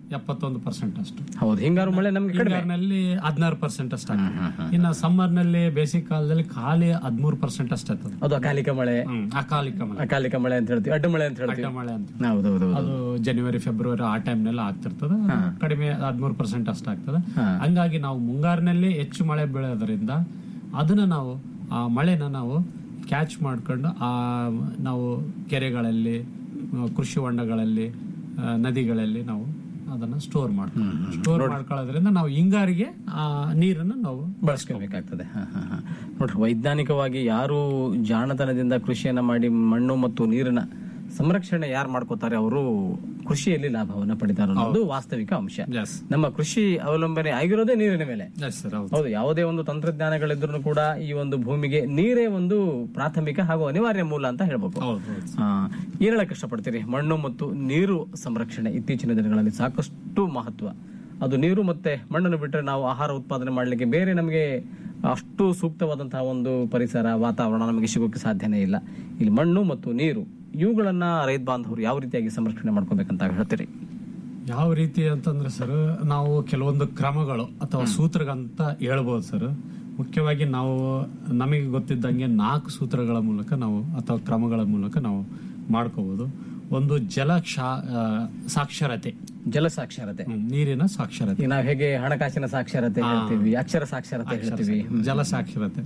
ಎಪ್ಪತ್ತೊಂದು ಪರ್ಸೆಂಟ್ ಅಷ್ಟು ಹೌದು ಹಿಂಗಾರು ಮಳೆ ನಮ್ಗೆ ಕಡಿಮೆ ಹಿಂಗಾರಿನಲ್ಲಿ ಹದಿನಾರು ಪರ್ಸೆಂಟ್ ಅಷ್ಟು ಆಗ್ತದೆ ಇನ್ನು ಸಮ್ಮರ್ ನಲ್ಲಿ ಬೇಸಿಗೆ ಕಾಲದಲ್ಲಿ ಖಾಲಿ ಹದಿಮೂರು ಪರ್ಸೆಂಟ್ ಅಷ್ಟೇ ಆಗ್ತದೆ ಅದು ಅಕಾಲಿಕ ಮಳೆ ಅಕಾಲಿಕ ಮಳೆ ಅಕಾಲಿಕ ಮಳೆ ಅಂತ ಹೇಳ್ತೀವಿ ಅಡ್ಡ ಮಳೆ ಅಂತ ಹೇಳ್ತೀವಿ ಅಡ್ಡ ಮಳೆ ಅಂತ ಹೌದು ಹೌದು ಹೌದು ಅದು ಜನವರಿ ಫೆಬ್ರವರಿ ಆ ಟೈಮ್ ನೆಲ್ಲ ಆಗ್ತಿರ್ತದೆ ಅದು ಕಡಿಮೆ ಹದಿಮೂರು ಪರ್ಸೆಂಟ್ ಅಷ್ಟ ಆಗ್ತದೆ ಹಂಗಾಗಿ ನಾವು ಮುಂಗಾರಿನಲ್ಲಿ ಹೆಚ್ಚು ಮಳೆ ಬೀಳೋದ್ರಿಂದ ಅದನ್ನ ನಾವು ಆ ಮಳೆನ ನಾವು ಕ್ಯಾಚ್ ಮಾಡ್ಕೊಂಡು ಆ ನಾವು ಕೆರೆಗಳಲ್ಲಿ ಆ, ಕೃಷಿ ಹೊಂಡಗಳಲ್ಲಿ ಆ, ನದಿಗಳಲ್ಲಿ ನಾವು ಅದನ್ನ ಸ್ಟೋರ್ ಮಾಡ್ಕೊಂಡು ಸ್ಟೋರ್ ಮಾಡ್ಕೊಳ್ಳೋದ್ರಿಂದ ನಾವು ಹಿಂಗಾರಿಗೆ ಆ ನೀರನ್ನು ನಾವು ಬಳಸ್ಕೋಬೇಕಾಗ್ತದೆ ಹ, ಹ, ಹ. ನೋಡ್ರಿ ವೈಜ್ಞಾನಿಕವಾಗಿ ಯಾರು ಜಾಣತನದಿಂದ ಕೃಷಿಯನ್ನ ಮಾಡಿ ಮಣ್ಣು ಮತ್ತು ನೀರಿನ ಸಂರಕ್ಷಣೆ ಯಾರು ಮಾಡ್ಕೋತಾರೆ ಅವರು ಕೃಷಿಯಲ್ಲಿ ಲಾಭವನ್ನ ಪಡಿತಾರೆ ಅನ್ನೋದು ವಾಸ್ತವಿಕ ಅಂಶ ನಮ್ಮ ಕೃಷಿ ಅವಲಂಬನೆ ಆಗಿರೋದೇ ನೀರಿನ ಮೇಲೆ ಹೌದು ಯಾವುದೇ ಒಂದು ತಂತ್ರಜ್ಞಾನಗಳಿದ್ರು ಕೂಡ ಈ ಒಂದು ಭೂಮಿಗೆ ನೀರೇ ಒಂದು ಪ್ರಾಥಮಿಕ ಹಾಗೂ ಅನಿವಾರ್ಯ ಮೂಲ ಅಂತ ಹೇಳ್ಬೇಕು ಆ, ಏನ್ ಹೇಳಕ್ ಇಷ್ಟಪಡ್ತೀರಿ ಮಣ್ಣು ಮತ್ತು ನೀರು ಸಂರಕ್ಷಣೆ ಇತ್ತೀಚಿನ ದಿನಗಳಲ್ಲಿ ಸಾಕಷ್ಟು ಮಹತ್ವ ಅದು ನೀರು ಮತ್ತೆ ಮಣ್ಣನ್ನು ಬಿಟ್ಟರೆ ನಾವು ಆಹಾರ ಉತ್ಪಾದನೆ ಮಾಡಲಿಕ್ಕೆ ಬೇರೆ ನಮಗೆ ಅಷ್ಟು ಸೂಕ್ತವಾದಂತಹ ಒಂದು ಪರಿಸರ ವಾತಾವರಣ ನಮಗೆ ಸಿಗೋಕೆ ಸಾಧ್ಯನೇ ಇಲ್ಲ ಇಲ್ಲಿ ಮಣ್ಣು ಮತ್ತು ನೀರು ಇವುಗಳನ್ನ ರೈತ ಬಾಂಧವರು ಯಾವ ರೀತಿಯಾಗಿ ಸಂರಕ್ಷಣೆ ಮಾಡ್ಕೋಬೇಕಂತ ಹೇಳ್ತೀರಿ ಯಾವ ರೀತಿ ಅಂತಂದ್ರೆ ಸರ್ ನಾವು ಕೆಲವೊಂದು ಕ್ರಮಗಳು ಅಥವಾ ಸೂತ್ರಗಂತ ಹೇಳ್ಬೋದು ಸರ್ ಮುಖ್ಯವಾಗಿ ನಾವು ನಮಗೆ ಗೊತ್ತಿದ್ದಂಗೆ ನಾಲ್ಕು ಸೂತ್ರಗಳ ಮೂಲಕ ನಾವು ಅಥವಾ ಕ್ರಮಗಳ ಮೂಲಕ ನಾವು ಮಾಡ್ಕೋಬಹುದು ಒಂದು ಜಲ ಕ್ಷಾ- ಆ, ಸಾಕ್ಷರತೆ ಜಲ ಸಾಕ್ಷರತೆ ನೀರಿನ ಸಾಕ್ಷರತೆ ಈಗ ನಾವು ಹೇಗೆ ಹಣಕಾಸಿನ ಸಾಕ್ಷರತೆ ಹಾ. ಹೇಳ್ತೀವಿ ಅಕ್ಷರ ಸಾಕ್ಷರತೆ ಹೇಳ್ತೀವಿ ಜಲ ಸಾಕ್ಷರತೆ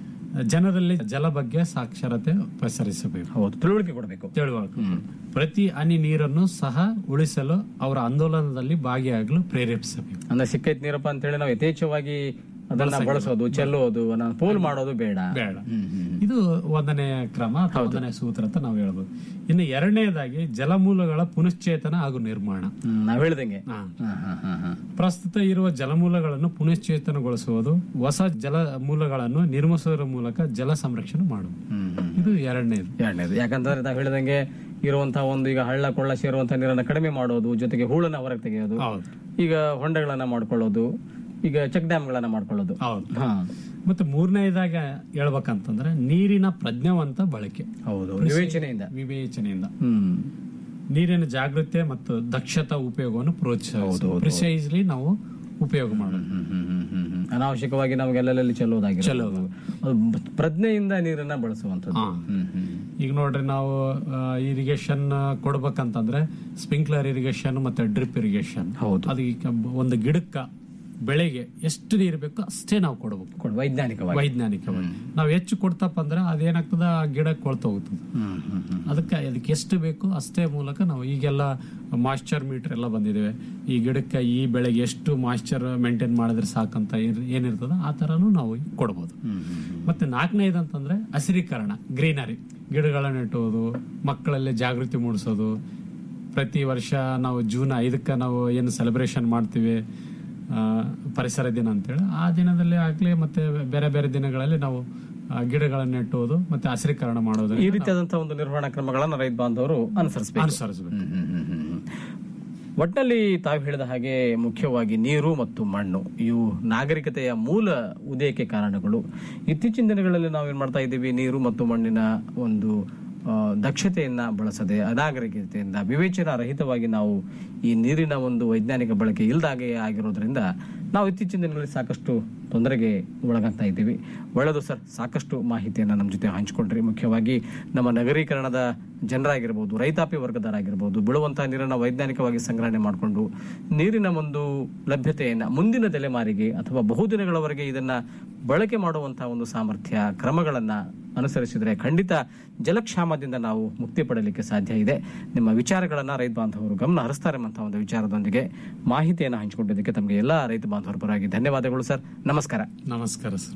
ಜನರಲ್ಲಿ ಜಲ ಬಗ್ಗೆ ಸಾಕ್ಷರತೆ ಪಸರಿಸಬೇಕು ಹೌದು ತಿಳುವಳಿಕೆ ಕೊಡಬೇಕು ತಿಳುವಳಿಕೆ ಪ್ರತಿ ಹನಿ ನೀರನ್ನು ಸಹ ಉಳಿಸಲು ಅವರ ಆಂದೋಲನದಲ್ಲಿ ಭಾಗಿಯಾಗಲು ಪ್ರೇರೇಪಿಸಬೇಕು ಅಂದ್ರೆ ಸಿಕ್ಕೈತ್ ನೀರಪ್ಪ ಅಂತ ಹೇಳಿ ನಾವು ಯಥೇಚ್ಛವಾಗಿ ಅದನ್ನ ಬಳಸೋದು ಚೆಲ್ಲೋದು ನಾವು ಪೋಲ್ ಮಾಡೋದು ಬೇಡ ಬೇಡ ಇದು ಒಂದನೇ ಕ್ರಮ ಅಥವಾ ಒಂದನೇ ಸೂತ್ರ ಅಂತ ನಾವು ಹೇಳ್ಬೋದು ಇನ್ನು ಎರಡನೇದಾಗಿ ಜಲಮೂಲಗಳ ಪುನಶ್ಚೇತನ ಹಾಗೂ ನಿರ್ಮಾಣ ಹ್ಮ್, ನಾವ್ ಹೇಳ್ದಂಗೆ ಹಾ. ಹಾ, ಹಾ, ಹಾ, ಹಾ. ಪ್ರಸ್ತುತ ಇರುವ ಜಲಮೂಲಗಳನ್ನು ಪುನಶ್ಚೇತನಗೊಳಿಸುವುದು ಹೊಸ ಜಲ ಮೂಲಗಳನ್ನು ನಿರ್ಮಿಸುವುದರ ಮೂಲಕ ಜಲ ಸಂರಕ್ಷಣೆ ಮಾಡುವುದು ಇದು ಎರಡನೇದು ಎರಡನೇದು ಯಾಕಂತಂದ್ರೆ ನಾವು ಹೇಳಿದಂಗೆ ಇರುವಂತಹ ಒಂದು ಈಗ ಹಳ್ಳ ಕೊಳ್ಳ ಸೇರುವಂತಹ ನೀರನ್ನ ಕಡಿಮೆ ಮಾಡೋದು ಜೊತೆಗೆ ಹೂಳನ್ನ ಹೊರಗೆ ತೆಗೆಯೋದು ಈಗ ಹೊಂಡಗಳನ್ನ ಮಾಡ್ಕೊಳ್ಳೋದು ಈಗ ಚೆಕ್ ಡ್ಯಾಮ್ ಗಳನ್ನ ಮಾಡ್ಕೊಳ್ಳೋದು ಹಾ. ಮತ್ತೆ ಮೂರನೇದಾಗಿ ಹೇಳ್ಬೇಕಂತಂದ್ರೆ ನೀರಿನ ಪ್ರಜ್ಞಾವಂತ ಬಳಕೆ ಹೌದು ವಿವೇಚನೆಯಿಂದ ವಿವೇಚನೆಯಿಂದ ಹ್ಮ್ ನೀರಿನ ಜಾಗೃತಿ ಮತ್ತು ದಕ್ಷತಾ ಉಪಯೋಗವನ್ನು ಪ್ರೋತ್ಸಾಹಿಸುವುದು ಪ್ರಿಸೈಸ್ಲಿ ನಾವು ಉಪಯೋಗ ಮಾಡೋದು ಅನಾವಶ್ಯಕವಾಗಿ ನಾವು ಎಲ್ಲೆಲ್ಲಿ ಚೆಲ್ಲೋದಾಗಿ ಚೆಲ್ಲೋದು. ಪ್ರಜ್ಞೆಯಿಂದ ನೀರನ್ನ ಬಳಸುವಂತದ್ದು ಹ್ಮ್, ಹ್ಮ್. ಈಗ ನೋಡ್ರಿ ನಾವು ಇರಿಗೇಷನ್ ಕೊಡ್ಬೇಕಂತಂದ್ರೆ ಸ್ಪ್ರಿಂಕ್ಲರ್ ಇರಿಗೇಷನ್ ಮತ್ತೆ ಡ್ರಿಪ್ ಇರಿಗೇಷನ್ ಹೌದು. ಅದು ಈಗ ಒಂದು ಗಿಡಕ್ಕ ಬೆಳೆಗೆ ಎಷ್ಟು ನೀರು ಬೇಕೋ ಅಷ್ಟೇ ನಾವು ಕೊಡಬೇಕು ಕೊಡ್- ವೈಜ್ಞಾನಿಕವಾಗಿ ವೈಜ್ಞಾನಿಕವಾಗಿ ನಾವು ಹೆಚ್ಚು ಕೊಡ್ತಪ್ಪ ಅಂದ್ರೆ ಅದೇನಾಗ್ತದ ಆ ಗಿಡ ಕೊಳ್ತ ಹೋಗ್ತದೆ ಹ್ಮ್, ಹ್ಮ್, ಹ್ಮ್. ಅದಕ್ಕೆ ಅದಕ್ಕೆ ಎಷ್ಟು ಬೇಕು ಅಷ್ಟೇ ಮೂಲಕ ನಾವು ಈಗೆಲ್ಲ ಮಾಯ್ಶ್ಚರ್ ಮೀಟರ್ ಎಲ್ಲ ಬಂದಿದೆ ಈ ಗಿಡಕ್ಕೆ ಈ ಬೆಳೆಗೆ ಎಷ್ಟು ಮಾಯ್ಶ್ಚರ್ ಮೇಂಟೈನ್ ಮಾಡಿದ್ರೆ ಸಾಕಂತ ಏನ್- ಏನಿರ್ತದ ಆ ತರನು ನಾವು ಕೊಡ್ಬೋದು ಮತ್ತೆ ನಾಲ್ಕನೇದು ಅಂತಂದ್ರೆ ಹಸಿರೀಕರಣ ಗ್ರೀನರಿ ಗಿಡಗಳನ್ನ ನೆಟ್ಟೋದು ಮಕ್ಕಳಲ್ಲಿ ಜಾಗೃತಿ ಮೂಡಿಸೋದು ಪ್ರತಿ ವರ್ಷ ನಾವು ಜೂನ್ ಐದಕ್ಕೆ ನಾವು ಏನು ಸೆಲೆಬ್ರೇಷನ್ ಮಾಡ್ತೀವಿ ಆ, ಪರಿಸರ ದಿನ ಅಂತೇಳಿ ಆ ದಿನದಲ್ಲಿ ಆಗ್ಲಿ ಮತ್ತೆ ಬೇರೆ ಬೇರೆ ದಿನಗಳಲ್ಲಿ ನಾವು ಆ, ಗಿಡಗಳನ್ನ ನೆಟ್ಟೋದು ಮತ್ತೆ ಹಸಿರೀಕರಣ ಮಾಡೋದು ಈ ರೀತಿಯಾದಂತಹ ಒಂದು ನಿರ್ವಹಣಾ ಕ್ರಮಗಳನ್ನ ರೈತ ಬಾಂಧವರು ಅನುಸರಿಸಬೇಕು ಅನುಸರಿಸಬೇಕು ಒಟ್ಟಿನಲ್ಲಿ ತಾವು ಹೇಳಿದ ಹಾಗೆ ಮುಖ್ಯವಾಗಿ ನೀರು ಮತ್ತು ಮಣ್ಣು ಇವು ನಾಗರಿಕತೆಯ ಮೂಲ ಉದಯಕ್ಕೆ ಕಾರಣಗಳು ಇತ್ತೀಚಿನ ದಿನಗಳಲ್ಲಿ ನಾವು ಏನ್ ಮಾಡ್ತಾ ಇದ್ದೀವಿ ನೀರು ಮತ್ತು ಮಣ್ಣಿನ ಒಂದು ಆ, ದಕ್ಷತೆಯನ್ನ ಬಳಸದೆ ಅನಾಗರಿಕತೆಯಿಂದ ವಿವೇಚನಾ ರಹಿತವಾಗಿ ನಾವು ಈ ನೀರಿನ ಒಂದು ವೈಜ್ಞಾನಿಕ ಬಳಕೆ ಇಲ್ದಾಗೆ ಆಗಿರೋದ್ರಿಂದ ನಾವು ಇತ್ತೀಚಿನ ದಿನಗಳಲ್ಲಿ ಸಾಕಷ್ಟು ತೊಂದರೆಗೆ ಒಳಗಾಗ್ತಾ ಇದ್ದೀವಿ ಒಳ್ಳೆಯದು ಸರ್ ಸಾಕಷ್ಟು ಮಾಹಿತಿಯನ್ನು ನಮ್ಮ ಜೊತೆ ಹಂಚಿಕೊಂಡ್ರಿ ಮುಖ್ಯವಾಗಿ ನಮ್ಮ ನಗರೀಕರಣದ ಜನರಾಗಿರ್ಬೋದು ರೈತಾಪಿ ವರ್ಗದವರಾಗಿರ್ಬೋದು ಬೀಳುವಂತಹ ನೀರನ್ನು ವೈಜ್ಞಾನಿಕವಾಗಿ ಸಂಗ್ರಹಣೆ ಮಾಡಿಕೊಂಡು ನೀರಿನ ಒಂದು ಲಭ್ಯತೆಯನ್ನು ಮುಂದಿನ ತಲೆಮಾರಿಗೆ ಅಥವಾ ಬಹುದಿನಗಳವರೆಗೆ ಇದನ್ನ ಬಳಕೆ ಮಾಡುವಂತಹ ಒಂದು ಸಾಮರ್ಥ್ಯ ಕ್ರಮಗಳನ್ನ ಅನುಸರಿಸಿದರೆ ಖಂಡಿತ ಜಲಕ್ಷಾಮದಿಂದ ನಾವು ಮುಕ್ತಿ ಪಡಲಿಕ್ಕೆ ಸಾಧ್ಯ ಇದೆ ನಿಮ್ಮ ವಿಚಾರಗಳನ್ನ ರೈತ ಬಾಂಧವರು ಗಮನ ಹರಿಸ್ತಾರೆ ಎಂಬಂತಹ ಒಂದು ವಿಚಾರದೊಂದಿಗೆ ಮಾಹಿತಿಯನ್ನು ಹಂಚಿಕೊಂಡಿದ್ದಕ್ಕೆ ತಮಗೆ ಎಲ್ಲ ರೈತ ಬಾಂಧವರ ಪರವಾಗಿ ಧನ್ಯವಾದಗಳು ಸರ್ ನಮಸ್ಕಾರ ನಮಸ್ಕಾರ ಸರ್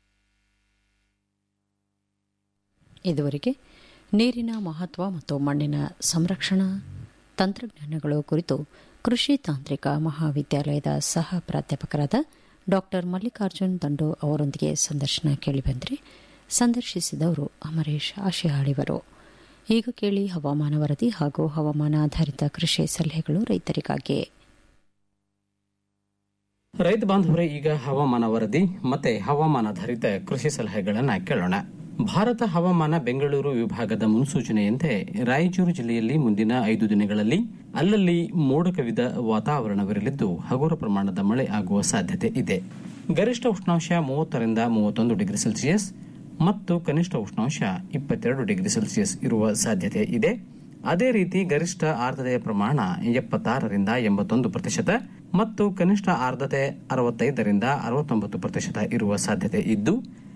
ಇದುವರೆಗೆ ನೀರಿನ ಮಹತ್ವ ಮತ್ತು ಮಣ್ಣಿನ ಸಂರಕ್ಷಣಾ ತಂತ್ರಜ್ಞಾನಗಳು ಕುರಿತು ಕೃಷಿ ತಾಂತ್ರಿಕ ಮಹಾವಿದ್ಯಾಲಯದ ಸಹ ಪ್ರಾಧ್ಯಾಪಕರಾದ ಡಾಕ್ಟರ್ ಮಲ್ಲಿಕಾರ್ಜುನ್ ದಂಡು ಅವರೊಂದಿಗೆ ಸಂದರ್ಶನ ಕೇಳಿಬಂದರೆ ಸಂದರ್ಶಿಸಿದವರು ಅಮರೇಶ್ ಆಶಿಹಾಳಿವರು ಈಗ ಕೇಳಿ ಹವಾಮಾನ ವರದಿ ಹಾಗೂ ಹವಾಮಾನ ಆಧಾರಿತ ಕೃಷಿ ಸಲಹೆಗಳು ರೈತರಿಗಾಗಿ ರೈತ ಬಾಂಧವರೇ ಈಗ ಹವಾಮಾನ ವರದಿ ಮತ್ತೆ ಹವಾಮಾನಾಧಾರಿತ ಕೃಷಿ ಸಲಹೆಗಳನ್ನ ಕೇಳೋಣ ಭಾರತ ಹವಾಮಾನ ಬೆಂಗಳೂರು ವಿಭಾಗದ ಮುನ್ಸೂಚನೆಯಂತೆ ರಾಯಚೂರು ಜಿಲ್ಲೆಯಲ್ಲಿ ಮುಂದಿನ ಐದು ದಿನಗಳಲ್ಲಿ ಅಲ್ಲಲ್ಲಿ ಮೋಡ ಕವಿದ ವಾತಾವರಣವಿರಲಿದ್ದು ಹಗುರ ಪ್ರಮಾಣದ ಮಳೆ ಆಗುವ ಸಾಧ್ಯತೆ ಇದೆ ಗರಿಷ್ಠ ಉಷ್ಣಾಂಶ ಮೂವತ್ತರಿಂದ ಮೂವತ್ತೊಂದು ಡಿಗ್ರಿ ಸೆಲ್ಸಿಯಸ್ ಮತ್ತು ಕನಿಷ್ಠ ಉಷ್ಣಾಂಶ ಇಪ್ಪತ್ತೆರಡು ಡಿಗ್ರಿ ಸೆಲ್ಸಿಯಸ್ ಇರುವ ಸಾಧ್ಯತೆ ಇದೆ ಅದೇ ರೀತಿ ಗರಿಷ್ಠ ಆರ್ದ್ರತೆಯ ಪ್ರಮಾಣ ಎಪ್ಪತ್ತಾರರಿಂದ ಎಂಬತ್ತೊಂದು ಪ್ರತಿಶತ ಮತ್ತು ಕನಿಷ್ಠ ಆರ್ದ್ರತೆ ಅರವತ್ತೈದರಿಂದ ಅರವತ್ತೊಂಬತ್ತು ಪ್ರತಿಶತ ಇರುವ ಸಾಧ್ಯತೆ ಇದ್ದು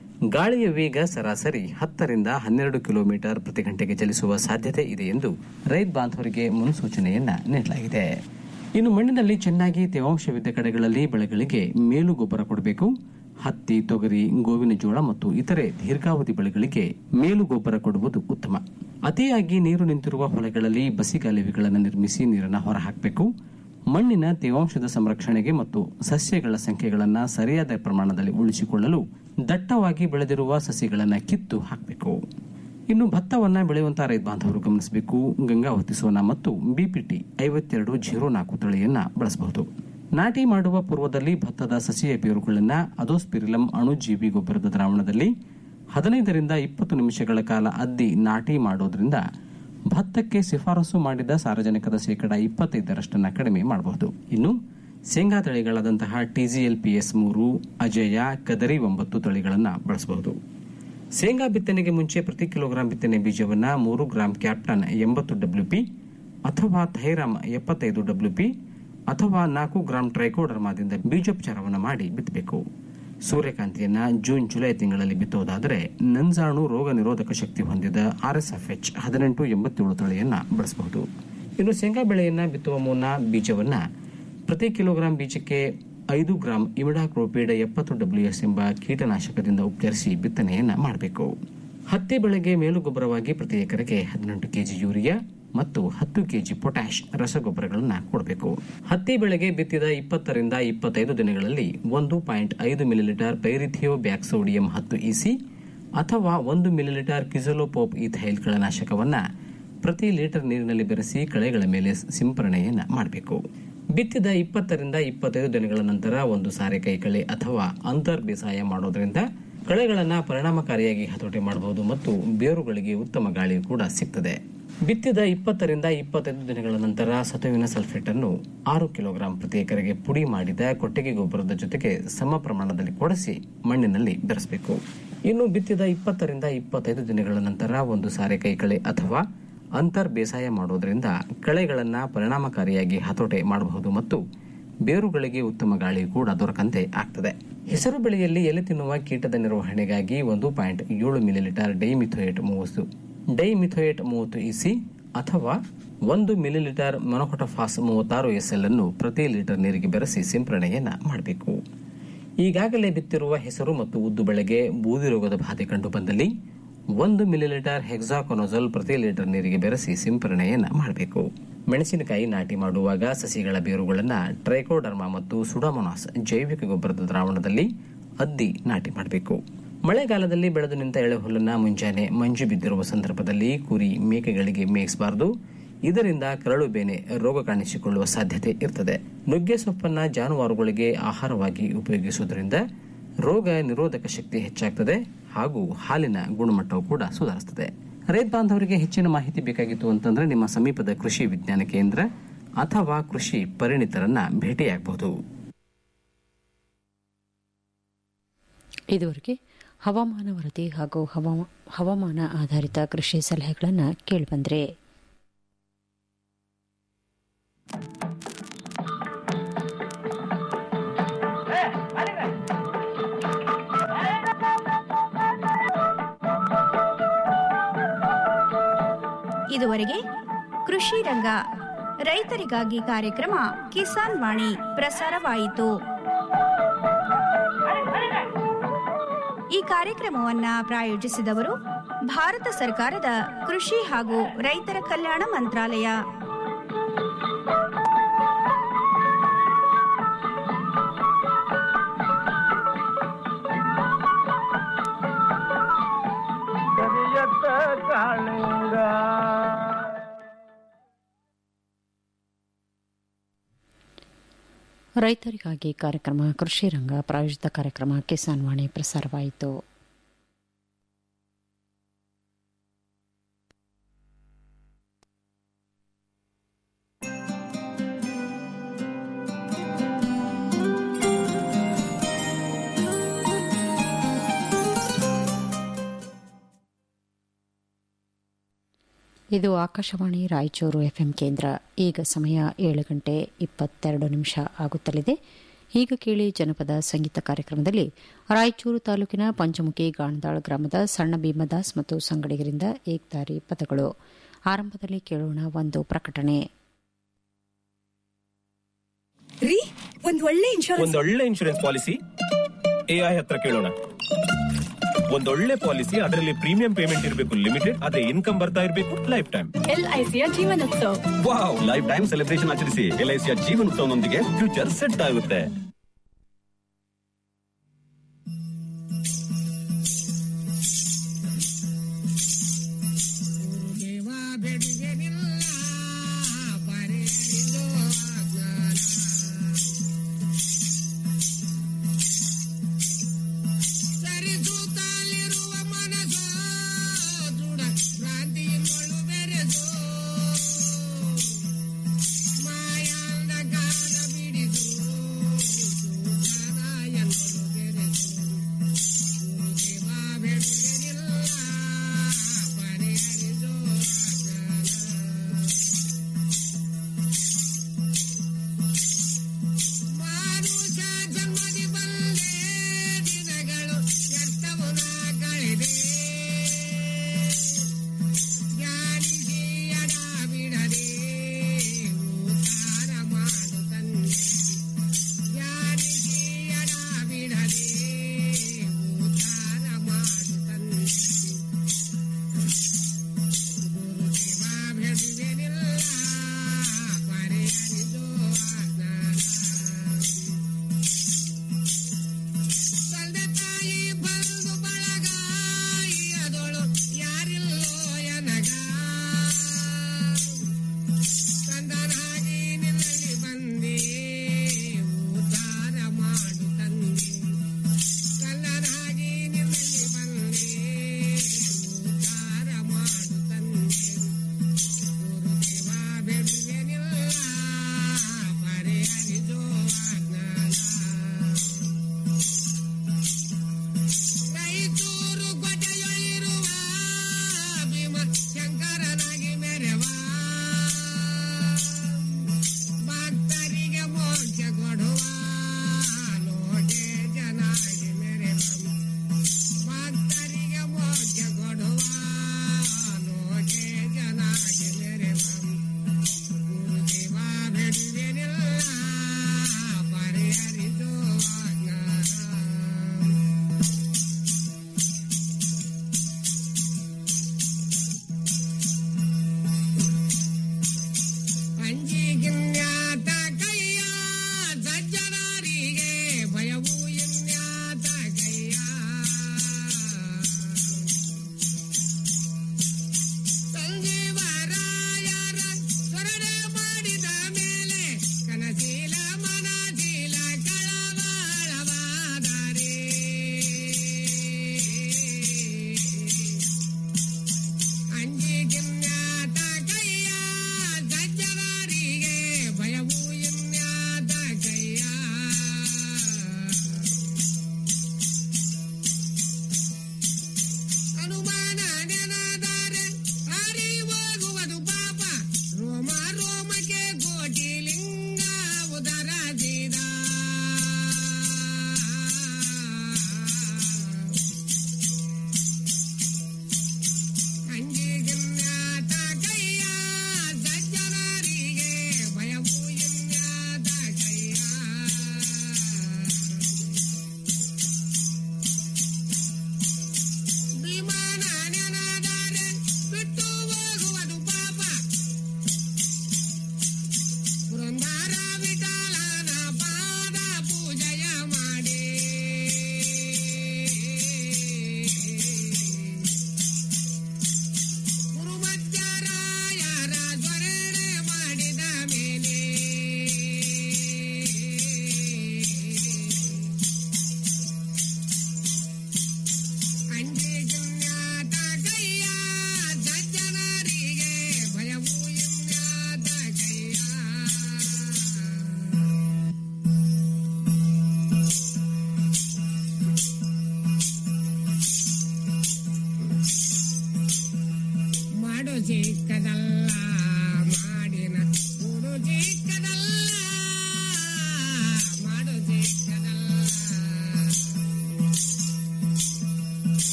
ಗಾಳಿಯ ವೇಗ ಸರಾಸರಿ ಹತ್ತರಿಂದ ಹನ್ನೆರಡು ಕಿಲೋಮೀಟರ್ ಪ್ರತಿ ಗಂಟೆಗೆ ಚಲಿಸುವ ಸಾಧ್ಯತೆ ಇದೆ ಎಂದು ರೈತ ಬಾಂಧವರಿಗೆ ಮುನ್ಸೂಚನೆಯನ್ನ ನೀಡಲಾಗಿದೆ ಇನ್ನು ಮಣ್ಣಿನಲ್ಲಿ ಚೆನ್ನಾಗಿ ತೇವಾಂಶವಿದ್ದ ಕಡೆಗಳಲ್ಲಿ ಬೆಳೆಗಳಿಗೆ ಮೇಲು ಗೊಬ್ಬರ ಕೊಡಬೇಕು ಹತ್ತಿ ತೊಗರಿ ಗೋವಿನ ಜೋಳ ಮತ್ತು ಇತರೆ ದೀರ್ಘಾವಧಿ ಬೆಳೆಗಳಿಗೆ ಮೇಲು ಗೊಬ್ಬರ ಕೊಡುವುದು ಉತ್ತಮ ಅತಿಯಾಗಿ ನೀರು ನಿಂತಿರುವ ಹೊಲಗಳಲ್ಲಿ ಬಸಿಗಾಲುವೆಗಳನ್ನು ನಿರ್ಮಿಸಿ ನೀರನ್ನು ಹೊರಹಾಕಬೇಕು ಮಣ್ಣಿನ ತೇವಾಂಶದ ಸಂರಕ್ಷಣೆಗೆ ಮತ್ತು ಸಸ್ಯಗಳ ಸಂಖ್ಯೆಗಳನ್ನು ಸರಿಯಾದ ಪ್ರಮಾಣದಲ್ಲಿ ಉಳಿಸಿಕೊಳ್ಳಲು ದಟ್ಟವಾಗಿ ಬೆಳೆದಿರುವ ಸಸಿಗಳನ್ನು ಕಿತ್ತು ಹಾಕಬೇಕು ಇನ್ನು ಭತ್ತವನ್ನ ಬೆಳೆಯುವಂತಹ ರೈತ ಬಾಂಧವರು ಗಮನಿಸಬೇಕು ಗಂಗಾವತಿ ಸೋನಾ ಮತ್ತು ಬಿಪಿಟಿ ಐವತ್ತೆರಡು ಜೀರೋ ನಾಲ್ಕು ತಳಿಯನ್ನ ಬಳಸಬಹುದು ನಾಟಿ ಮಾಡುವ ಪೂರ್ವದಲ್ಲಿ ಭತ್ತದ ಸಸಿಯ ಬೇರುಗಳನ್ನ ಅದೋಸ್ಪಿರಿಲಂ ಅಣುಜೀವಿ ಗೊಬ್ಬರದ ದ್ರಾವಣದಲ್ಲಿ ಹದಿನೈದರಿಂದ ಇಪ್ಪತ್ತು ನಿಮಿಷಗಳ ಕಾಲ ಅದ್ದಿ ನಾಟಿ ಮಾಡೋದ್ರಿಂದ ಭತ್ತಕ್ಕೆ ಶಿಫಾರಸು ಮಾಡಿದ ಸಾರಜನಕದ ಶೇಕಡ ಇಪ್ಪತ್ತೈದರಷ್ಟನ್ನ ಕಡಿಮೆ ಮಾಡಬಹುದು ಇನ್ನು ಶೇಂಗಾ ತಳಿಗಳಾದಂತಹ ಟಿಜಿಎಲ್ ಪಿಎಸ್ ಮೂರು ಅಜಯ ಕದರಿ ಒಂಬತ್ತು ತಳಿಗಳನ್ನು ಬಳಸಬಹುದು ಶೇಂಗಾ ಬಿತ್ತನೆಗೆ ಮುಂಚೆ ಪ್ರತಿ ಕಿಲೋಗ್ರಾಂ ಬಿತ್ತನೆ ಬೀಜವನ್ನ ಮೂರು ಗ್ರಾಂ ಕ್ಯಾಪ್ಟನ್ ಎಂಬತ್ತು ಡಬ್ಲ್ಯೂಪಿ ಅಥವಾ ಥೈರಾಮ್ ಎಪ್ಪತ್ತೈದು ಡಬ್ಲ್ಯೂಪಿ ಅಥವಾ ನಾಲ್ಕು ಗ್ರಾಂ ಟ್ರೈಕೋಡರ್ಮಾದಿಂದ ಬೀಜೋಪಚಾರವನ್ನು ಮಾಡಿ ಬಿತ್ತಬೇಕು ಸೂರ್ಯಕಾಂತಿಯನ್ನ ಜೂನ್ ಜುಲೈ ತಿಂಗಳಲ್ಲಿ ಬಿತ್ತುವುದಾದರೆ ನಂಜಾಣು ರೋಗ ನಿರೋಧಕ ಶಕ್ತಿ ಹೊಂದಿದ ಆರ್ಎಸ್ಎಫ್ಎಚ್ ಹದಿನೆಂಟು ಎಂಬತ್ತೇಳು ತಳಿಯನ್ನ ಬಳಸಬಹುದು ಇನ್ನು ಶೇಂಗಾ ಬೆಳೆಯನ್ನ ಬಿತ್ತುವ ಮುನ್ನ ಬೀಜವನ್ನ ಪ್ರತಿ ಕಿಲೋಗ್ರಾಂ ಬೀಜಕ್ಕೆ ಐದು ಗ್ರಾಂ ಇಮಿಡಾಕ್ರೋಪೀಡ್ ಎಪ್ಪತ್ತು ಡಬ್ಲ್ಯೂಎಸ್ ಎಂಬ ಕೀಟನಾಶಕದಿಂದ ಉಪಚರಿಸಿ ಬಿತ್ತನೆಯನ್ನ ಮಾಡಬೇಕು ಹತ್ತಿ ಬೆಳೆಗೆ ಮೇಲುಗೊಬ್ಬರವಾಗಿ ಪ್ರತಿ ಎಕರೆಗೆ ಹದಿನೆಂಟು ಕೆಜಿ ಯೂರಿಯಾ ಮತ್ತು ಹತ್ತು ಕೆಜಿ ಪೊಟ್ಯಾಶ್ ರಸಗೊಬ್ಬರಗಳನ್ನು ಕೊಡಬೇಕು ಹತ್ತಿ ಬೆಳೆಗೆ ಬಿತ್ತಿದ ಇಪ್ಪತ್ತರಿಂದ ಇಪ್ಪತ್ತೈದು ದಿನಗಳಲ್ಲಿ ಒಂದು ಪಾಯಿಂಟ್ ಐದು ಮಿಲಿಲೀಟರ್ ಪೈರಿಥಿಯೋ ಬ್ಯಾಕ್ ಸೋಡಿಯಂ ಹತ್ತು ಇಸಿ ಅಥವಾ ಒಂದು ಮಿಲಿಲೀಟರ್ ಕಿಸೋಲೋಪೋಪ್ ಈಥೈಲ್ ಕಳೆನಾಶಕವನ್ನ ಪ್ರತಿ ಲೀಟರ್ ನೀರಿನಲ್ಲಿ ಬೆರೆಸಿ ಕಳೆಗಳ ಮೇಲೆ ಸಿಂಪರಣೆಯನ್ನ ಮಾಡಬೇಕು ಬಿತ್ತಿದ ಇಪ್ಪತ್ತರಿಂದ ಇಪ್ಪತ್ತೈದು ದಿನಗಳ ನಂತರ ಒಂದು ಸಾರೆ ಕೈಕಳೆ ಅಥವಾ ಅಂತರ್ ಬೇಸಾಯ ಮಾಡೋದ್ರಿಂದ ಕಳೆಗಳನ್ನ ಪರಿಣಾಮಕಾರಿಯಾಗಿ ಹತೋಟಿ ಮಾಡಬಹುದು ಮತ್ತು ಬೇರುಗಳಿಗೆ ಉತ್ತಮ ಗಾಳಿ ಕೂಡ ಸಿಗ್ತದೆ ಬಿತ್ತಿದ ಇಪ್ಪತ್ತರಿಂದ ಇಪ್ಪತ್ತೈದು ದಿನಗಳ ನಂತರ ಸತುವಿನ ಸಲ್ಫೇಟ್ ಅನ್ನು ಆರು ಕಿಲೋಗ್ರಾಂ ಪ್ರತಿ ಎಕರೆಗೆ ಪುಡಿ ಮಾಡಿದ ಕೊಟ್ಟಿಗೆ ಗೊಬ್ಬರದ ಜೊತೆಗೆ ಸಮ ಪ್ರಮಾಣದಲ್ಲಿ ಕೊಡಿಸಿ ಮಣ್ಣಿನಲ್ಲಿ ಬೆರೆಸಬೇಕು ಇನ್ನು ಬಿತ್ತಿದ ಇಪ್ಪತ್ತರಿಂದ ಇಪ್ಪತ್ತೈದು ದಿನಗಳ ನಂತರ ಒಂದು ಸಾರೆ ಕೈಕಳೆ ಅಥವಾ ಅಂತರ್ ಬೇಸಾಯ ಮಾಡೋದ್ರಿಂದ ಕಳೆಗಳನ್ನ ಪರಿಣಾಮಕಾರಿಯಾಗಿ ಹತೋಟಿ ಮಾಡಬಹುದು ಮತ್ತು ಬೇರುಗಳಿಗೆ ಉತ್ತಮ ಗಾಳಿ ಕೂಡ ದೊರಕಂತೆ ಆಗ್ತದೆ ಹೆಸರು ಬೆಳೆಯಲ್ಲಿ ಎಲೆ ತಿನ್ನುವ ಕೀಟದ ನಿರ್ವಹಣೆಗಾಗಿ ಒಂದು ಪಾಯಿಂಟ್ ಏಳು ಮಿಲಿಲೀಟರ್ ಡೈಮಿಥೋಯೇಟ್ ಮೂವತ್ತು ಡೈಮಿಥೋಯೇಟ್ ಮೂವತ್ತು ಇಸಿ ಅಥವಾ ಒಂದು ಮಿಲಿಲೀಟರ್ ಮೊನೊಕೊಟಫಾಸ್ ಮೂವತ್ತಾರು ಎಸ್ಎಲ್ ಅನ್ನು ಪ್ರತಿ ಲೀಟರ್ ನೀರಿಗೆ ಬೆರೆಸಿ ಸಿಂಪರಣೆಯನ್ನ ಮಾಡಬೇಕು ಈಗಾಗಲೇ ಬಿತ್ತಿರುವ ಹೆಸರು ಮತ್ತು ಉದ್ದು ಬೆಳೆಗೆ ಬೂದಿ ರೋಗದ ಬಾಧೆ ಕಂಡು ಬಂದಲ್ಲಿ ಒಂದು ಮಿಲಿಲೀಟರ್ ಹೆಕ್ಸಾಕೊನೋಜಲ್ ಪ್ರತಿ ಲೀಟರ್ ನೀರಿಗೆ ಬೆರೆಸಿ ಸಿಂಪರಣೆಯನ್ನ ಮಾಡಬೇಕು ಮೆಣಸಿನಕಾಯಿ ನಾಟಿ ಮಾಡುವಾಗ ಸಸಿಗಳ ಬೇರುಗಳನ್ನು ಟ್ರೈಕೋಡರ್ಮಾ ಮತ್ತು ಸುಡಾಮೊನಾಸ್ ಜೈವಿಕ ಗೊಬ್ಬರದ ದ್ರಾವಣದಲ್ಲಿ ಅದ್ದಿ ನಾಟಿ ಮಾಡಬೇಕು ಮಳೆಗಾಲದಲ್ಲಿ ಬೆಳೆದು ನಿಂತ ಎಳೆಹುಲ್ಲನ್ನ ಮುಂಜಾನೆ ಮಂಜು ಬಿದ್ದಿರುವ ಸಂದರ್ಭದಲ್ಲಿ ಕುರಿ ಮೇಕೆಗಳಿಗೆ ಮೇಯಿಸಬಾರದು ಇದರಿಂದ ಕರಳು ಬೇನೆ ರೋಗ ಕಾಣಿಸಿಕೊಳ್ಳುವ ಸಾಧ್ಯತೆ ಇರ್ತದೆ ನುಗ್ಗೆ ಸೊಪ್ಪನ್ನ ಜಾನುವಾರುಗಳಿಗೆ ಆಹಾರವಾಗಿ ಉಪಯೋಗಿಸುವುದರಿಂದ ರೋಗ ನಿರೋಧಕ ಶಕ್ತಿ ಹೆಚ್ಚಾಗ್ತದೆ ಹಾಗೂ ಹಾಲಿನ ಗುಣಮಟ್ಟವು ಕೂಡ ಸುಧಾರಿಸುತ್ತದೆ ರೈತ ಬಾಂಧವರಿಗೆ ಹೆಚ್ಚಿನ ಮಾಹಿತಿ ಬೇಕಾಗಿತ್ತು ಅಂತಂದ್ರೆ ನಿಮ್ಮ ಸಮೀಪದ ಕೃಷಿ ವಿಜ್ಞಾನ ಕೇಂದ್ರ ಅಥವಾ ಕೃಷಿ ಪರಿಣಿತರನ್ನ ಭೇಟಿಯಾಗಬಹುದು ಇದುವರೆಗೆ ಹವಾಮಾನ ವರದಿ ಹಾಗೂ ಹವಾಮ- ಹವಾಮಾನ ಆಧಾರಿತ ಕೃಷಿ ಸಲಹೆಗಳನ್ನು ಕೇಳಿಬಂದ್ರೆ ಇದುವರೆಗೆ ಕೃಷಿ ರಂಗ ರೈತರಿಗಾಗಿ ಕಾರ್ಯಕ್ರಮ ಕಿಸಾನ್ ವಾಣಿ ಪ್ರಸಾರವಾಯಿತು ಈ ಕಾರ್ಯಕ್ರಮವನ್ನ ಪ್ರಾಯೋಜಿಸಿದವರು ಭಾರತ ಸರ್ಕಾರದ ಕೃಷಿ ಹಾಗೂ ರೈತರ ಕಲ್ಯಾಣ ಮಂತ್ರಾಲಯ ಕರಿಯತ್ತ ಕಾಳಿಂಗ ರೈತರಿಗಾಗಿ ಕಾರ್ಯಕ್ರಮ ಕೃಷಿ ರಂಗ ಪ್ರಾಯೋಜಿತ ಕಾರ್ಯಕ್ರಮ ಕಿಸಾನ್ ವಾಣಿ ಪ್ರಸಾರವಾಯಿತು ಇದು ಆಕಾಶವಾಣಿ ರಾಯಚೂರು ಎಫ್ಎಂ ಕೇಂದ್ರ ಈಗ ಸಮಯ ಏಳು ಗಂಟೆ ಇಪ್ಪತ್ತೆರಡು ನಿಮಿಷ ಆಗುತ್ತಲಿದೆ ಈಗ ಕೇಳಿ ಜನಪದ ಸಂಗೀತ ಕಾರ್ಯಕ್ರಮದಲ್ಲಿ ರಾಯಚೂರು ತಾಲೂಕಿನ ಪಂಚಮುಖಿ ಗಾಣದಾಳ್ ಗ್ರಾಮದ ಸಣ್ಣ ಭೀಮದಾಸ್ ಮತ್ತು ಸಂಗಡಿಗರಿಂದ ಏಕ್ದಾರಿ ಪದಗಳು ಆರಂಭದಲ್ಲಿ ಕೇಳೋಣ ಒಂದು ಪ್ರಕಟಣೆ ರೀ ಒಂದ್ ಒಳ್ಳೆ ಇನ್ಶೂರೆನ್ಸ್ ಒಂದೊಳ್ಳೆ ಇನ್ಶೂರೆನ್ಸ್ ಪಾಲಿಸಿ ಎಐ ಹತ್ರ ಕೇಳೋಣ ಒಂದೊಳ್ಳೆ ಪಾಲಿಸಿ ಅದರಲ್ಲಿ ಪ್ರೀಮಿಯಂ ಪೇಮೆಂಟ್ ಇರಬೇಕು ಲಿಮಿಟೆಡ್ ಅದೇ ಇನ್ಕಮ್ ಬರ್ತಾ ಇರಬೇಕು ಲೈಫ್ ಟೈಮ್ ಎಲ್ಐಸಿಯ Jeevan Utsav wow life time celebration ಆಚರಿಸಿ ಎಲ್ಐಸಿಯ ಜೀವನೋತ್ಸವನೊಂದಿಗೆ ಫ್ಯೂಚರ್ ಸೆಟ್ ಆಗುತ್ತೆ